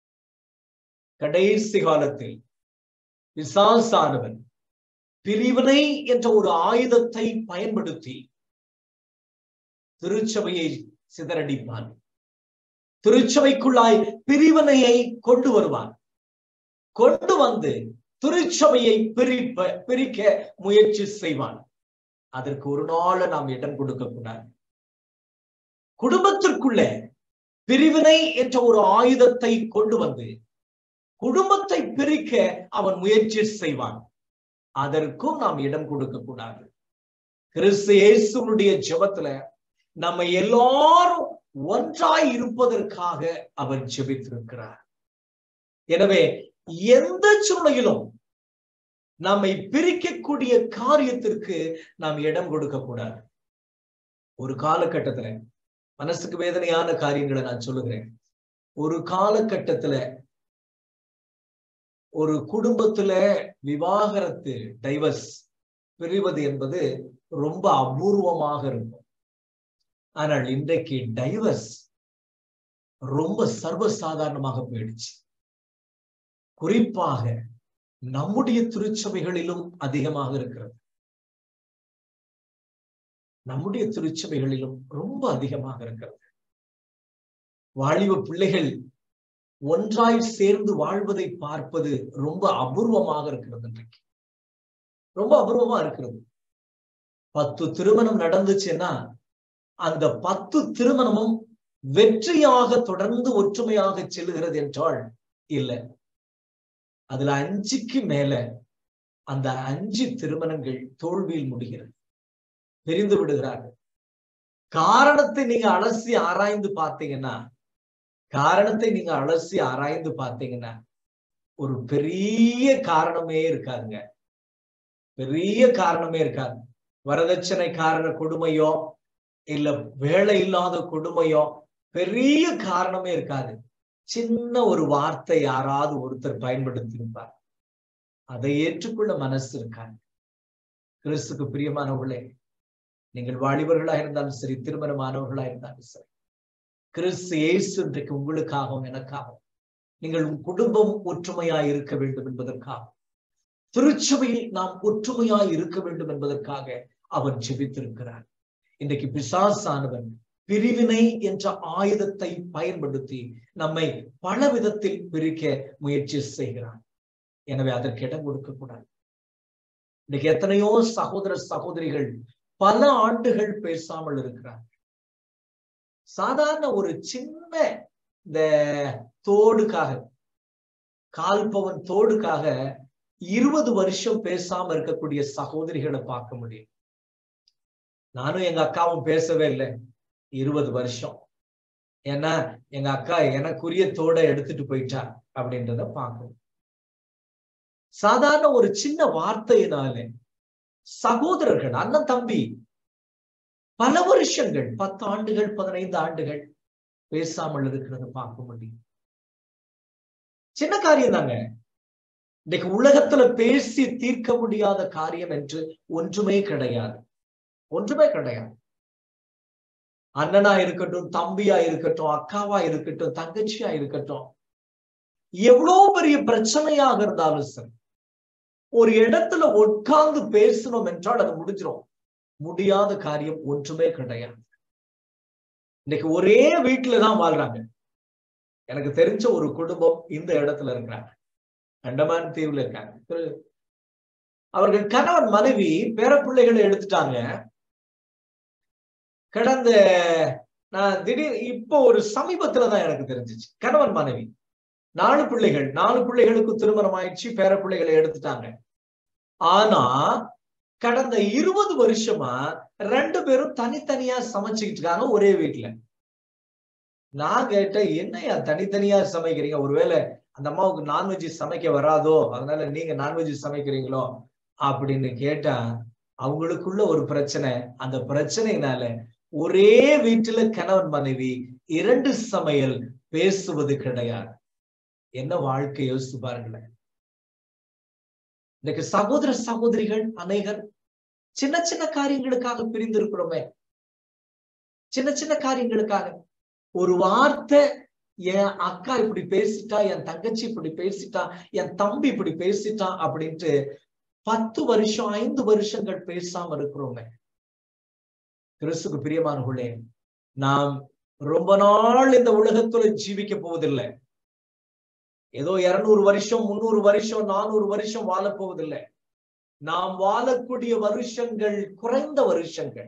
கடைசி காலத்தில் விசாசானவன் பிரிவினை என்ற ஒரு ஆயுதத்தை பயன்படுத்தி திருச்சபையை சிதறடிப்பான் திருச்சபைக்குள்ளாய் பிரிவினையை கொண்டு வருவான் கொண்டு வந்து திருச்சபையை பிரிப்ப பிரிக்க முயற்சி செய்வான் அதற்கு ஒரு நாள் நாம் இடம் கொடுக்க கூடாது குடும்பத்திற்குள்ள பிரிவினை என்ற ஒரு ஆயுதத்தை கொண்டு வந்து குடும்பத்தை பிரிக்க அவன் முயற்சி செய்வான் அதற்கும் நாம் இடம் கொடுக்க கூடாது கிறிஸ்து இயேசுனுடைய ஜெபத்துல நம்ம எல்லாரும் ஒன்றாய் இருப்பதற்காக அவர் ஜெபித்திருக்கிறார் எனவே எந்த சூழ்நிலையிலும் நம்மை பிரிக்கக்கூடிய காரியத்திற்கு நாம் இடம் கொடுக்க கூடாது ஒரு காலகட்டத்துல மனசுக்கு வேதனையான காரியங்களை நான் சொல்லுகிறேன் ஒரு காலகட்டத்துல ஒரு குடும்பத்துல விவாகரத்து டைவர்ஸ் பிரிவது என்பது ரொம்ப அபூர்வமாக இருக்கும் ஆனால் இன்றைக்கு டைவர்ஸ் ரொம்ப சர்வசாதாரணமாக போயிடுச்சு குறிப்பாக நம்முடைய திருச்சபைகளிலும் அதிகமாக இருக்கிறது நம்முடைய திருச்சபைகளிலும் ரொம்ப அதிகமாக இருக்கிறது வாலிப பிள்ளைகள் ஒன்றாய் சேர்ந்து வாழ்வதை பார்ப்பது ரொம்ப அபூர்வமாக இருக்கிறது இன்றைக்கு ரொம்ப அபூர்வமா இருக்கிறது பத்து திருமணம் நடந்துச்சுன்னா அந்த பத்து திருமணமும் வெற்றியாக தொடர்ந்து ஒற்றுமையாக செல்லுகிறது என்றால் இல்லை அதுல அஞ்சுக்கு மேல அந்த அஞ்சு திருமணங்கள் தோல்வியில் முடிகிறது பிரிந்து விடுகிறார்கள் காரணத்தை நீங்க அலசி ஆராய்ந்து பார்த்தீங்கன்னா காரணத்தை நீங்க அலசி ஆராய்ந்து பார்த்தீங்கன்னா ஒரு பெரிய காரணமே இருக்காதுங்க பெரிய காரணமே இருக்காது வரதட்சணை காரண கொடுமையோ இல்ல வேலை இல்லாத கொடுமையோ பெரிய காரணமே இருக்காது சின்ன ஒரு வார்த்தை யாராவது ஒருத்தர் பயன்படுத்தி இருப்பார் அதை ஏற்றுக்கொள்ள மனசு இருக்காங்க கிறிஸ்துக்கு பிரியமானவர்களே நீங்கள் வாலிபர்களா இருந்தாலும் சரி திருமணமானவர்களா இருந்தாலும் சரி கிறிஸ்து இயேசு இன்றைக்கு உங்களுக்காகவும் எனக்காகவும் நீங்கள் உன் குடும்பம் ஒற்றுமையாய் இருக்க வேண்டும் என்பதற்காக திருச்சபையில் நாம் ஒற்றுமையாய் இருக்க வேண்டும் என்பதற்காக அவர் ஜெபித்திருக்கிறார் இன்றைக்கு பிசாசானவன் பிரிவினை என்ற ஆயுதத்தை பயன்படுத்தி நம்மை பல விதத்தில் பிரிக்க முயற்சி செய்கிறான் எனவே அதற்கு இடம் கொடுக்க கூடாது இன்னைக்கு எத்தனையோ சகோதர சகோதரிகள் பல ஆண்டுகள் பேசாமல் இருக்கிறார் சாதாரண ஒரு சின்ன இந்த தோடுக்காக கால்பவன் தோடுக்காக இருபது வருஷம் பேசாம இருக்கக்கூடிய சகோதரிகளை பார்க்க முடியும் நானும் எங்க அக்காவும் பேசவே இல்லை இருபது வருஷம் ஏன்னா எங்க அக்கா எனக்குரிய தோட எடுத்துட்டு போயிட்டா அப்படின்றத பார்க்கணும் சாதாரண ஒரு சின்ன வார்த்தையினாலே சகோதரர்கள் அண்ணன் தம்பி பல வருஷங்கள் பத்து ஆண்டுகள் பதினைந்து ஆண்டுகள் பேசாமல் இருக்கிறத பார்க்க முடியும் சின்ன காரியம் தாங்க இன்னைக்கு உலகத்துல பேசி தீர்க்க முடியாத காரியம் என்று ஒன்றுமே கிடையாது ஒன்றுமே கிடையாது அண்ணனா இருக்கட்டும் தம்பியா இருக்கட்டும் அக்காவா இருக்கட்டும் தங்கச்சியா இருக்கட்டும் எவ்வளவு பெரிய பிரச்சனையாக இருந்தாலும் சரி ஒரு இடத்துல உட்கார்ந்து பேசணும் என்றால் அது முடிஞ்சிடும் முடியாத காரியம் ஒன்றுமே கிடையாது இன்னைக்கு ஒரே வீட்டுலதான் வாழ்றாங்க எனக்கு தெரிஞ்ச ஒரு குடும்பம் இந்த இடத்துல இருக்கிறாங்க அண்டமான் தீவுல இருக்காங்க திரு அவர்கள் கணவன் மனைவி பேரப்பிள்ளைகளை எடுத்துட்டாங்க கடந்த நான் திடீர் இப்போ ஒரு சமீபத்துல தான் எனக்கு தெரிஞ்சிச்சு கணவன் மனைவி நாலு பிள்ளைகள் நாலு பிள்ளைகளுக்கு திருமணம் ஆயிடுச்சு பேர பிள்ளைகளை எடுத்துட்டாங்க ஆனா கடந்த இருபது வருஷமா ரெண்டு பேரும் தனித்தனியா சமைச்சுக்கிட்டு இருக்காங்க ஒரே வீட்டுல நான் கேட்டேன் என்னையா தனித்தனியா சமைக்கிறீங்க ஒருவேளை அந்த அம்மாவுக்கு நான்வெஜ் சமைக்க வராதோ அதனால நீங்க நான்வெஜ் சமைக்கிறீங்களோ அப்படின்னு கேட்டா அவங்களுக்குள்ள ஒரு பிரச்சனை அந்த பிரச்சனையினால ஒரே வீட்டுல கணவன் மனைவி இரண்டு சமையல் பேசுவது கிடையாது என்ன வாழ்க்கை யோசித்து பாருங்களேன் இன்னைக்கு சகோதர சகோதரிகள் அநேகர் சின்ன சின்ன காரியங்களுக்காக பிரிந்து இருக்கிறோமே சின்ன சின்ன காரியங்களுக்காக ஒரு வார்த்தை என் அக்கா இப்படி பேசிட்டா என் தங்கச்சி இப்படி பேசிட்டா என் தம்பி இப்படி பேசிட்டான் அப்படின்ட்டு பத்து வருஷம் ஐந்து வருஷங்கள் பேசாம இருக்கிறோமே கிறிஸ்துக்கு பிரியமானவர்களே நாம் ரொம்ப நாள் இந்த உலகத்துல ஜீவிக்க போவதில்லை ஏதோ இருநூறு வருஷம் முன்னூறு வருஷம் நானூறு வருஷம் வாழ போவதில்லை நாம் வாழக்கூடிய வருஷங்கள் குறைந்த வருஷங்கள்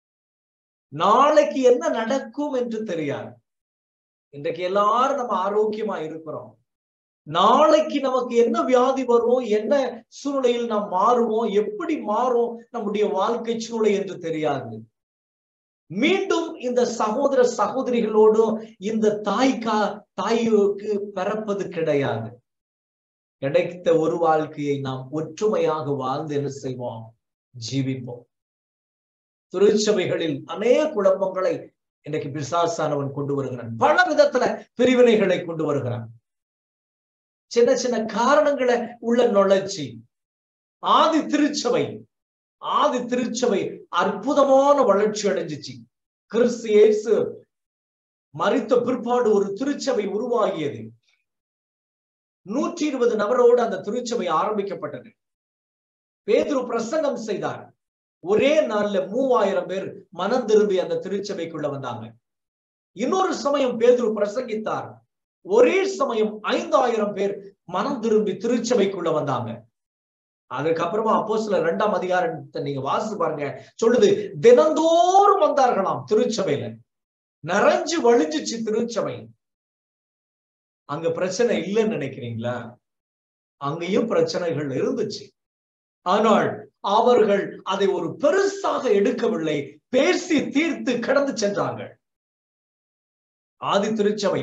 நாளைக்கு என்ன நடக்கும் என்று தெரியாது இன்றைக்கு எல்லாரும் நம்ம ஆரோக்கியமா இருக்கிறோம் நாளைக்கு நமக்கு என்ன வியாதி வரும் என்ன சூழ்நிலையில் நாம் மாறுவோம் எப்படி மாறும் நம்முடைய வாழ்க்கை சூழலை என்று தெரியாது மீண்டும் இந்த சகோதர சகோதரிகளோடும் இந்த தாய்க்கா தாய்க்கு பிறப்பது கிடையாது கிடைத்த ஒரு வாழ்க்கையை நாம் ஒற்றுமையாக வாழ்ந்து என்ன செய்வோம் ஜீவிப்போம் திருச்சபைகளில் அநேக குழப்பங்களை இன்றைக்கு பிசாசானவன் கொண்டு வருகிறான் பல விதத்துல பிரிவினைகளை கொண்டு வருகிறான் சின்ன சின்ன காரணங்களை உள்ள நுழைச்சி ஆதி திருச்சபை ஆதி திருச்சபை அற்புதமான வளர்ச்சி அடைஞ்சிச்சு கிறிஸ்து இயேசு மறித்த பிற்பாடு ஒரு திருச்சபை உருவாகியது நூற்றி இருபது நபரோடு அந்த திருச்சபை ஆரம்பிக்கப்பட்டது பேதுரு பிரசங்கம் செய்தார் ஒரே நாள்ல மூவாயிரம் பேர் மனம் திரும்பி அந்த திருச்சபைக்குள்ள வந்தாங்க இன்னொரு சமயம் பேதுரு பிரசங்கித்தார் ஒரே சமயம் ஐந்தாயிரம் பேர் மனம் திரும்பி திருச்சபைக்குள்ள வந்தாங்க அதுக்கப்புறமா அப்போ சில ரெண்டாம் அதிகாரத்தை நீங்க வாசித்து பாருங்க சொல்லுது தினந்தோறும் வந்தார்களாம் திருச்சபையில நிறைஞ்சு வழிஞ்சிச்சு திருச்சபை அங்க பிரச்சனை இல்லைன்னு நினைக்கிறீங்களா அங்கேயும் பிரச்சனைகள் இருந்துச்சு ஆனால் அவர்கள் அதை ஒரு பெருசாக எடுக்கவில்லை பேசி தீர்த்து கடந்து சென்றார்கள் ஆதி திருச்சபை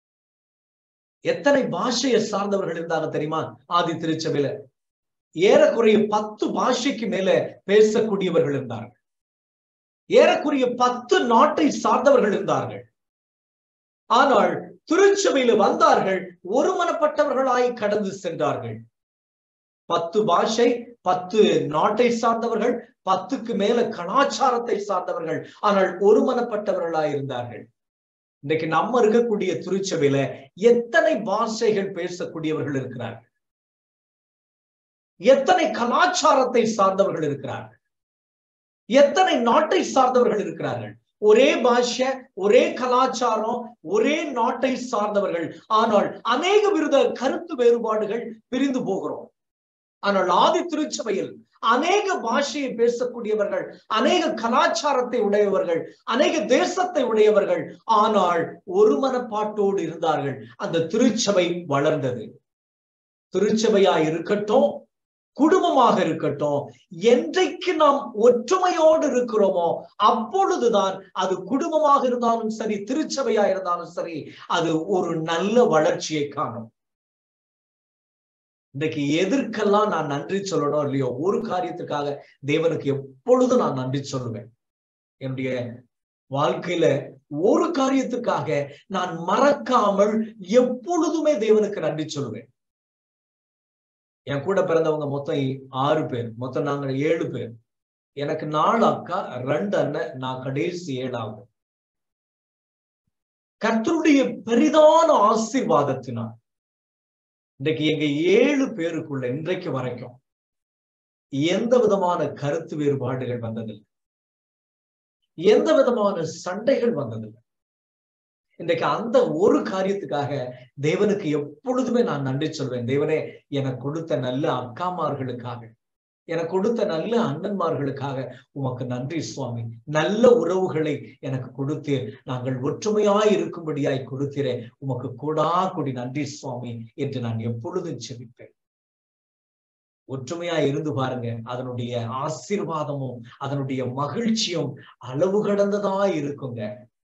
எத்தனை பாஷையை சார்ந்தவர்கள் இருந்தாங்க தெரியுமா ஆதி திருச்சபையில ஏறக்குறைய பத்து பாஷைக்கு மேல பேசக்கூடியவர்கள் இருந்தார்கள் ஏறக்குறைய பத்து நாட்டை சார்ந்தவர்கள் இருந்தார்கள் ஆனால் திருச்சபையில வந்தார்கள் ஒருமனப்பட்டவர்களாய் கடந்து சென்றார்கள் பத்து பாஷை பத்து நாட்டை சார்ந்தவர்கள் பத்துக்கு மேல கலாச்சாரத்தை சார்ந்தவர்கள் ஆனால் ஒருமனப்பட்டவர்களாய் இருந்தார்கள் இன்னைக்கு நம்ம இருக்கக்கூடிய திருச்சபையில எத்தனை பாஷைகள் பேசக்கூடியவர்கள் இருக்கிறார்கள் எத்தனை கலாச்சாரத்தை சார்ந்தவர்கள் இருக்கிறார்கள் எத்தனை நாட்டை சார்ந்தவர்கள் இருக்கிறார்கள் ஒரே பாஷை ஒரே கலாச்சாரம் ஒரே நாட்டை சார்ந்தவர்கள் ஆனால் அநேக விருத கருத்து வேறுபாடுகள் பிரிந்து போகிறோம் ஆனால் ஆதி திருச்சபையில் அநேக பாஷையை பேசக்கூடியவர்கள் அநேக கலாச்சாரத்தை உடையவர்கள் அநேக தேசத்தை உடையவர்கள் ஆனால் ஒரு மனப்பாட்டோடு இருந்தார்கள் அந்த திருச்சபை வளர்ந்தது திருச்சபையா இருக்கட்டும் குடும்பமாக இருக்கட்டும் என்றைக்கு நாம் ஒற்றுமையோடு இருக்கிறோமோ அப்பொழுதுதான் அது குடும்பமாக இருந்தாலும் சரி திருச்சபையா இருந்தாலும் சரி அது ஒரு நல்ல வளர்ச்சியை காணும் இன்றைக்கு எதற்கெல்லாம் நான் நன்றி சொல்லணும் இல்லையோ ஒரு காரியத்துக்காக தேவனுக்கு எப்பொழுதும் நான் நன்றி சொல்லுவேன் என்னுடைய வாழ்க்கையில ஒரு காரியத்துக்காக நான் மறக்காமல் எப்பொழுதுமே தேவனுக்கு நன்றி சொல்லுவேன் என் கூட பிறந்தவங்க மொத்தம் ஆறு பேர் மொத்தம் நாங்க ஏழு பேர் எனக்கு நாலு அக்கா ரெண்டு அண்ணன் நான் கடைசி ஏழாவது கர்த்தருடைய பெரிதான ஆசீர்வாதத்தினால் இன்றைக்கு எங்க ஏழு பேருக்குள்ள இன்றைக்கு வரைக்கும் எந்த விதமான கருத்து வேறுபாடுகள் வந்ததில்லை எந்த விதமான சண்டைகள் வந்ததில்லை இன்றைக்கு அந்த ஒரு காரியத்துக்காக தேவனுக்கு எப்பொழுதுமே நான் நன்றி சொல்வேன் தேவனே எனக்கு கொடுத்த நல்ல அக்காமார்களுக்காக எனக்கு கொடுத்த நல்ல அண்ணன்மார்களுக்காக உமக்கு நன்றி சுவாமி நல்ல உறவுகளை எனக்கு கொடுத்து நாங்கள் ஒற்றுமையாய் இருக்கும்படியாய் கொடுக்கிறேன் உமக்கு கூடா கூடி நன்றி சுவாமி என்று நான் எப்பொழுதும் செபிப்பேன் ஒற்றுமையா இருந்து பாருங்க அதனுடைய ஆசீர்வாதமும் அதனுடைய மகிழ்ச்சியும் அளவு கடந்ததா இருக்குங்க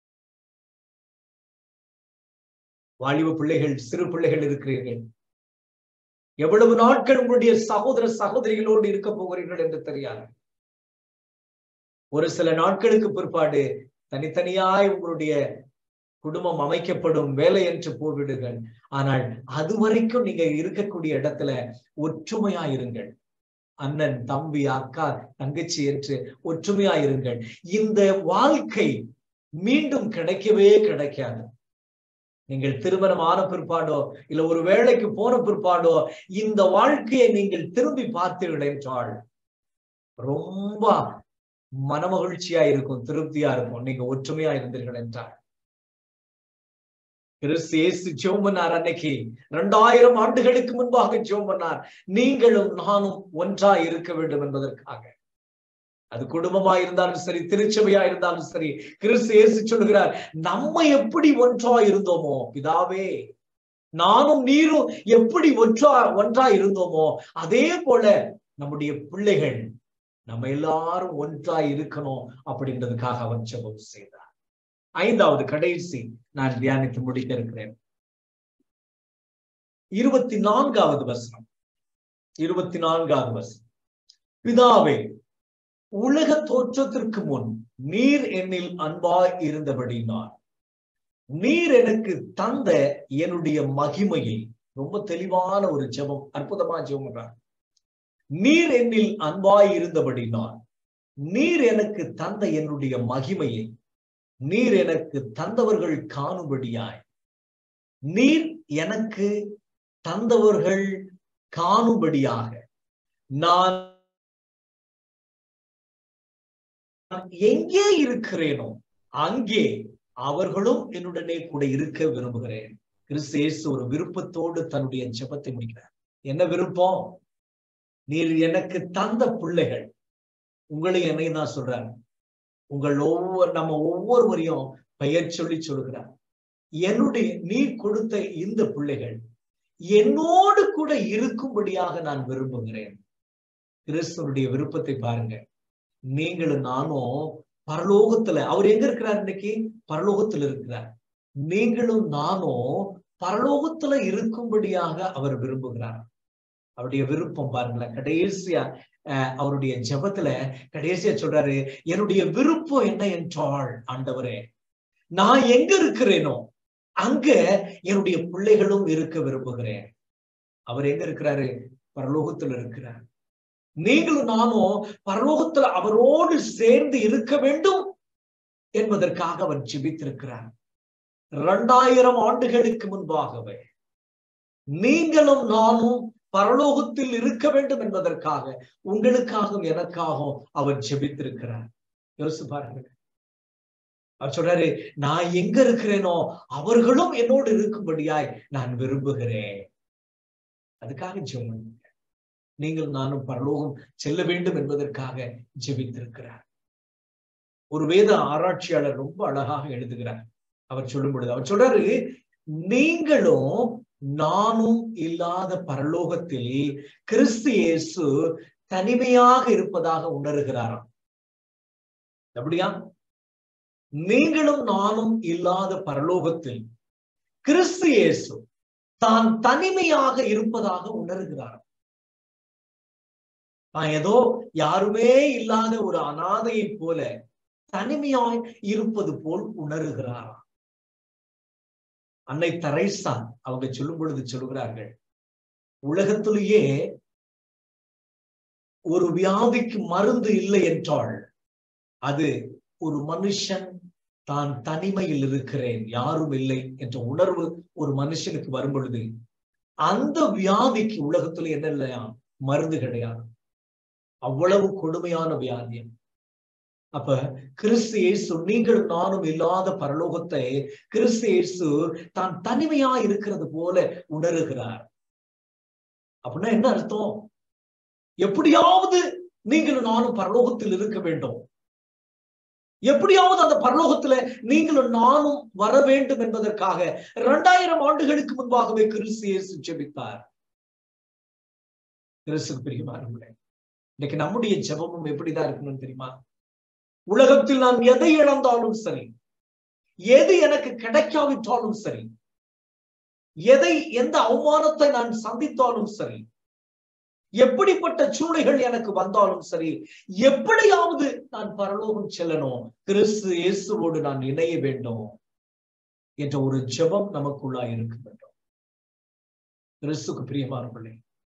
வாலிப பிள்ளைகள் சிறு பிள்ளைகள் இருக்கிறீர்கள் எவ்வளவு நாட்கள் உங்களுடைய சகோதர சகோதரிகளோடு இருக்க போகிறீர்கள் என்று தெரியாது ஒரு சில நாட்களுக்கு பிற்பாடு தனித்தனியாய் உங்களுடைய குடும்பம் அமைக்கப்படும் வேலை என்று போய்விடுங்கள் ஆனால் அது வரைக்கும் நீங்க இருக்கக்கூடிய இடத்துல ஒற்றுமையா இருங்கள் அண்ணன் தம்பி அக்கா தங்கச்சி என்று ஒற்றுமையா இருங்கள் இந்த வாழ்க்கை மீண்டும் கிடைக்கவே கிடைக்காது நீங்கள் திருமணம் ஆன பிற்பாடோ இல்ல ஒரு வேலைக்கு போன பிற்பாடோ இந்த வாழ்க்கையை நீங்கள் திரும்பி பார்த்தீர்கள் என்றால் ரொம்ப மனமகிழ்ச்சியா இருக்கும் திருப்தியா இருக்கும் நீங்க ஒற்றுமையா இருந்தீர்கள் என்றால் கிறிஸ்து இயேசு ஜெபம் பண்ணார் அன்னைக்கு இரண்டாயிரம் ஆண்டுகளுக்கு முன்பாக ஜெபம் பண்ணார் நீங்களும் நானும் ஒன்றா இருக்க வேண்டும் என்பதற்காக அது குடும்பமா இருந்தாலும் சரி திருச்சபையா இருந்தாலும் சரி கிறிஸ்து இயேசு சொல்லுகிறார் நம்ம எப்படி ஒன்றா இருந்தோமோ பிதாவே நானும் நீரும் எப்படி ஒன்றா ஒன்றா இருந்தோமோ அதே போல நம்முடைய பிள்ளைகள் நம்ம எல்லாரும் ஒன்றா இருக்கணும் அப்படின்றதுக்காக அவர் ஜெபம் செய்தார் ஐந்தாவது கடைசி நான் தியானித்து முடிக்க இருக்கிறேன் இருபத்தி நான்காவது வசனம் இருபத்தி நான்காவது வசனம் பிதாவே உலக தோற்றத்திற்கு முன் நீர் என்னில் அன்பாய் இருந்தபடினார் நீர் எனக்கு தந்த என்னுடைய மகிமையை ரொம்ப தெளிவான ஒரு ஜெபம் அற்புதமா ஜெபம் நீர் என்னில் அன்பாய் இருந்தபடினார் நீர் எனக்கு தந்த என்னுடைய மகிமையை நீர் எனக்கு தந்தவர்கள் காணும்படியாய் நீர் எனக்கு தந்தவர்கள் காணும்படியாக நான் எங்கே இருக்கிறேனோ அங்கே அவர்களும் என்னுடனே கூட இருக்க விரும்புகிறேன் கிறிஸ்து இயேசு ஒரு விருப்பத்தோடு தன்னுடைய ஜெபத்தை முடிக்கிறார் என்ன விருப்பம் நீர் எனக்கு தந்த பிள்ளைகள் உங்களை என்னை தான் சொல்றாரு உங்கள் ஒவ்வொரு நம்ம ஒவ்வொருவரையும் பெயர் சொல்லி சொல்கிறார் என்னுடைய நீ கொடுத்த இந்த பிள்ளைகள் என்னோடு கூட இருக்கும்படியாக நான் விரும்புகிறேன் கிறிஸ்துவனுடைய விருப்பத்தை பாருங்க நீங்களும் நானும் பரலோகத்துல அவர் எங்க இருக்கிறார் இன்னைக்கு பரலோகத்துல இருக்கிறார் நீங்களும் நானும் பரலோகத்துல இருக்கும்படியாக அவர் விரும்புகிறார் அவருடைய விருப்பம் பாருங்களேன் கடைசியா அவருடைய ஜபத்துல கடைசியா சொல்றாரு என்னுடைய விருப்பம் என்ன என்றால் ஆண்டவரே நான் எங்க இருக்கிறேனோ அங்க என்னுடைய பிள்ளைகளும் இருக்க விரும்புகிறேன் அவர் எங்க இருக்கிறாரு பரலோகத்துல இருக்கிறார் நீங்களும் நானும் பரலோகத்துல அவரோடு சேர்ந்து இருக்க வேண்டும் என்பதற்காக அவர் ஜிபித்திருக்கிறார் இரண்டாயிரம் ஆண்டுகளுக்கு முன்பாகவே நீங்களும் நானும் பரலோகத்தில் இருக்க வேண்டும் என்பதற்காக உங்களுக்காகவும் எனக்காகவும் அவர் ஜெபித்திருக்கிறார் யோசிச்சு பாருங்க அவர் சொல்றாரு நான் எங்க இருக்கிறேனோ அவர்களும் என்னோடு இருக்கும்படியாய் நான் விரும்புகிறேன் அதுக்காக ஜெபம் நீங்கள் நானும் பரலோகம் செல்ல வேண்டும் என்பதற்காக ஜெபித்திருக்கிறார் ஒரு வேத ஆராய்ச்சியாளர் ரொம்ப அழகாக எழுதுகிறார் அவர் சொல்லும் பொழுது அவர் சொல்றாரு நீங்களும் நானும் இல்லாத பரலோகத்தில் கிறிஸ்து இயேசு தனிமையாக இருப்பதாக உணர்கிறாராம் அப்படியா நீங்களும் நானும் இல்லாத பரலோகத்தில் கிறிஸ்து இயேசு தான் தனிமையாக இருப்பதாக உணர்கிறாராம் நான் ஏதோ யாருமே இல்லாத ஒரு அனாதையை போல தனிமையாய் இருப்பது போல் உணர்கிறாராம் அன்னை தரைசா அவங்க சொல்லும் பொழுது சொல்கிறார்கள் உலகத்திலேயே ஒரு வியாதிக்கு மருந்து இல்லை என்றால் அது ஒரு மனுஷன் தான் தனிமையில் இருக்கிறேன் யாரும் இல்லை என்ற உணர்வு ஒரு மனுஷனுக்கு வரும் பொழுது அந்த வியாதிக்கு உலகத்துல என்ன இல்லையா மருந்து கிடையாது அவ்வளவு கொடுமையான வியாதியம் அப்ப கிறிஸ்து இயேசு நீங்கள் நானும் இல்லாத பரலோகத்தை கிறிஸ்து இயேசு தான் தனிமையா இருக்கிறது போல உணர்கிறார் அப்படின்னா என்ன அர்த்தம் எப்படியாவது நீங்களும் நானும் பரலோகத்தில் இருக்க வேண்டும் எப்படியாவது அந்த பரலோகத்துல நீங்களும் நானும் வர வேண்டும் என்பதற்காக இரண்டாயிரம் ஆண்டுகளுக்கு முன்பாகவே கிறிஸ்து இயேசு ஜெபித்தார் கிறிஸ்துக்கு பிரியமானவர்களே இன்னைக்கு நம்முடைய ஜெபமும் எப்படிதான் இருக்கணும்னு தெரியுமா உலகத்தில் நான் எதை இழந்தாலும் சரி எது எனக்கு கிடைக்காவிட்டாலும் சரி எதை எந்த அவமானத்தை நான் சந்தித்தாலும் சரி எப்படிப்பட்ட சூழ்நிலைகள் எனக்கு வந்தாலும் சரி எப்படியாவது நான் பரலோகம் செல்லணும் கிறிஸ்து இயேசுவோடு நான் இணைய வேண்டும் என்ற ஒரு ஜெபம் நமக்குள்ளா இருக்க வேண்டும் கிறிஸ்துக்கு பிரியமானவர்களே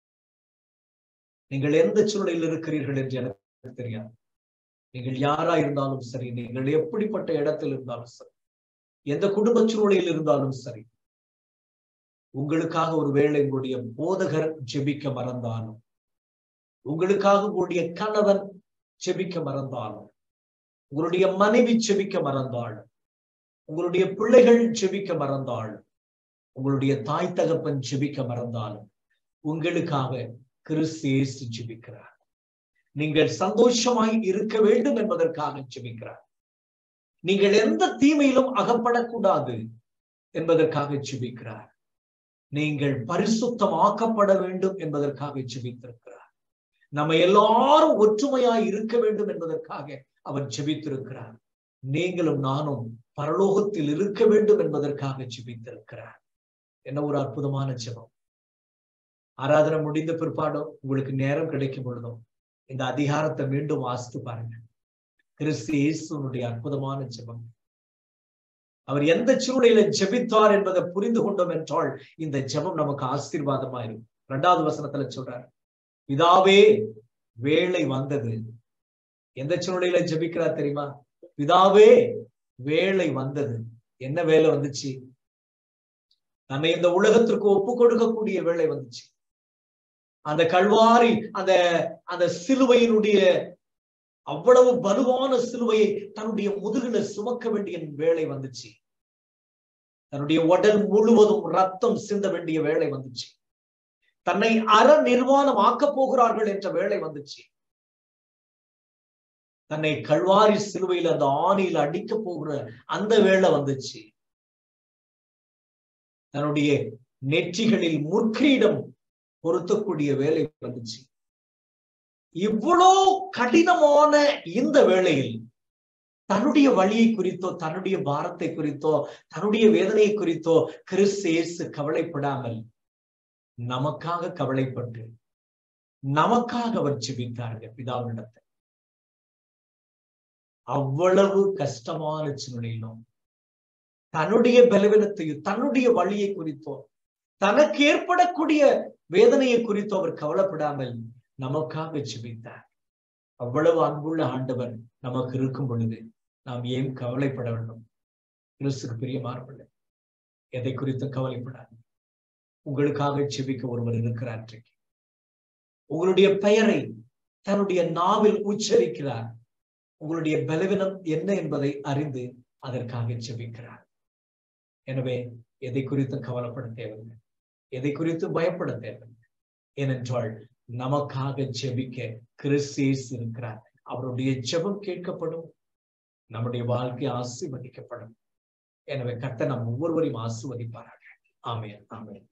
நீங்கள் எந்த சூழ்நிலையில் இருக்கிறீர்கள் என்று எனக்கு தெரியாது நீங்கள் யாரா இருந்தாலும் சரி நீங்கள் எப்படிப்பட்ட இடத்தில் இருந்தாலும் சரி எந்த குடும்ப சூழ்நிலையில் இருந்தாலும் சரி உங்களுக்காக ஒரு வேளை உங்களுடைய போதகர் ஜெபிக்க மறந்தாலும் உங்களுக்காக உங்களுடைய கணவன் ஜெபிக்க மறந்தாலும் உங்களுடைய மனைவி ஜெபிக்க மறந்தாலும் உங்களுடைய பிள்ளைகள் ஜெபிக்க மறந்தாலும் உங்களுடைய தாய் தகப்பன் ஜெபிக்க மறந்தாலும் உங்களுக்காக கிறிஸ்து இயேசு ஜெபிக்கிறார் நீங்கள் சந்தோஷமாய் இருக்க வேண்டும் என்பதற்காக ஜெபிக்கிறார் நீங்கள் எந்த தீமையிலும் அகப்படக்கூடாது என்பதற்காக ஜெபிக்கிறார் நீங்கள் பரிசுத்தமாக்கப்பட வேண்டும் என்பதற்காக ஜெபித்திருக்கிறார் நம்ம எல்லாரும் ஒற்றுமையாய் இருக்க வேண்டும் என்பதற்காக அவர் ஜெபித்திருக்கிறார் நீங்களும் நானும் பரலோகத்தில் இருக்க வேண்டும் என்பதற்காக ஜெபித்திருக்கிறார் என்ன ஒரு அற்புதமான ஜெபம் ஆராதனை முடிந்த பிற்பாடும் உங்களுக்கு நேரம் கிடைக்கும் பொழுதும் இந்த அதிகாரத்தை மீண்டும் வாசித்து பாருங்க கிறிஸ்து இயேசுனுடைய அற்புதமான ஜெபம் அவர் எந்த சூழ்நிலையில ஜெபித்தார் என்பதை புரிந்து கொண்டோம் என்றால் இந்த ஜெபம் நமக்கு ஆசீர்வாதமா இருக்கும் இரண்டாவது வசனத்துல சொல்றார் பிதாவே வேலை வந்தது எந்த சூழ்நிலையில ஜெபிக்கிறார் தெரியுமா பிதாவே வேலை வந்தது என்ன வேலை வந்துச்சு நம்ம இந்த உலகத்திற்கு ஒப்பு கொடுக்கக்கூடிய வேலை வந்துச்சு அந்த கல்வாரி அந்த அந்த சிலுவையினுடைய அவ்வளவு பலுவான சிலுவையை தன்னுடைய முதுகில சுமக்க வேண்டிய வேலை வந்துச்சு தன்னுடைய உடல் முழுவதும் ரத்தம் சிந்த வேண்டிய வேலை வந்துச்சு தன்னை அற நிர்வாணம் ஆக்கப் போகிறார்கள் என்ற வேலை வந்துச்சு தன்னை கல்வாரி சிலுவையில் அந்த ஆணியில் அடிக்க போகிற அந்த வேலை வந்துச்சு தன்னுடைய நெற்றிகளில் முற்கிரீடம் பொருத்தக்கூடிய வேலை வந்துச்சு இவ்வளோ கடினமான இந்த வேளையில் தன்னுடைய வழியை குறித்தோ தன்னுடைய பாரத்தை குறித்தோ தன்னுடைய வேதனையை குறித்தோ கிறிஸ்து இயேசு கவலைப்படாமல் நமக்காக கவலைப்பட்டு நமக்காக அவர் ஜெபித்தார்கள் பிதாவினிடத்தை அவ்வளவு கஷ்டமான சூழ்நிலையிலும் தன்னுடைய பலவீனத்தையும் தன்னுடைய வழியை குறித்தோ தனக்கு ஏற்படக்கூடிய வேதனையை குறித்தோ அவர் கவலைப்படாமல் நமக்காக ஜெபித்தார் அவ்வளவு அன்புள்ள ஆண்டவர் நமக்கு இருக்கும் பொழுது நாம் ஏன் கவலைப்பட வேண்டும் கிறிஸ்துக்கு பிரியமானவர்கள் எதை குறித்து கவலைப்படாது உங்களுக்காக ஜெபிக்க ஒருவர் இருக்கிறார் இன்றைக்கு உங்களுடைய பெயரை தன்னுடைய நாவில் உச்சரிக்கிறார் உங்களுடைய பலவீனம் என்ன என்பதை அறிந்து அதற்காக ஜெபிக்கிறார் எனவே எதை குறித்து கவலைப்பட தேவையில்லை எதை குறித்து பயப்பட தேவையில்லை ஏனென்றால் நமக்காக ஜெபிக்க கிறிஸ்தேஸ் இருக்கிறார் அவருடைய ஜெபம் கேட்கப்படும் நம்முடைய வாழ்க்கை ஆசீர்வதிக்கப்படும் எனவே கர்த்தர் நம் ஒவ்வொருவரையும் ஆசீர்வதிப்பாராக ஆமென் ஆமென்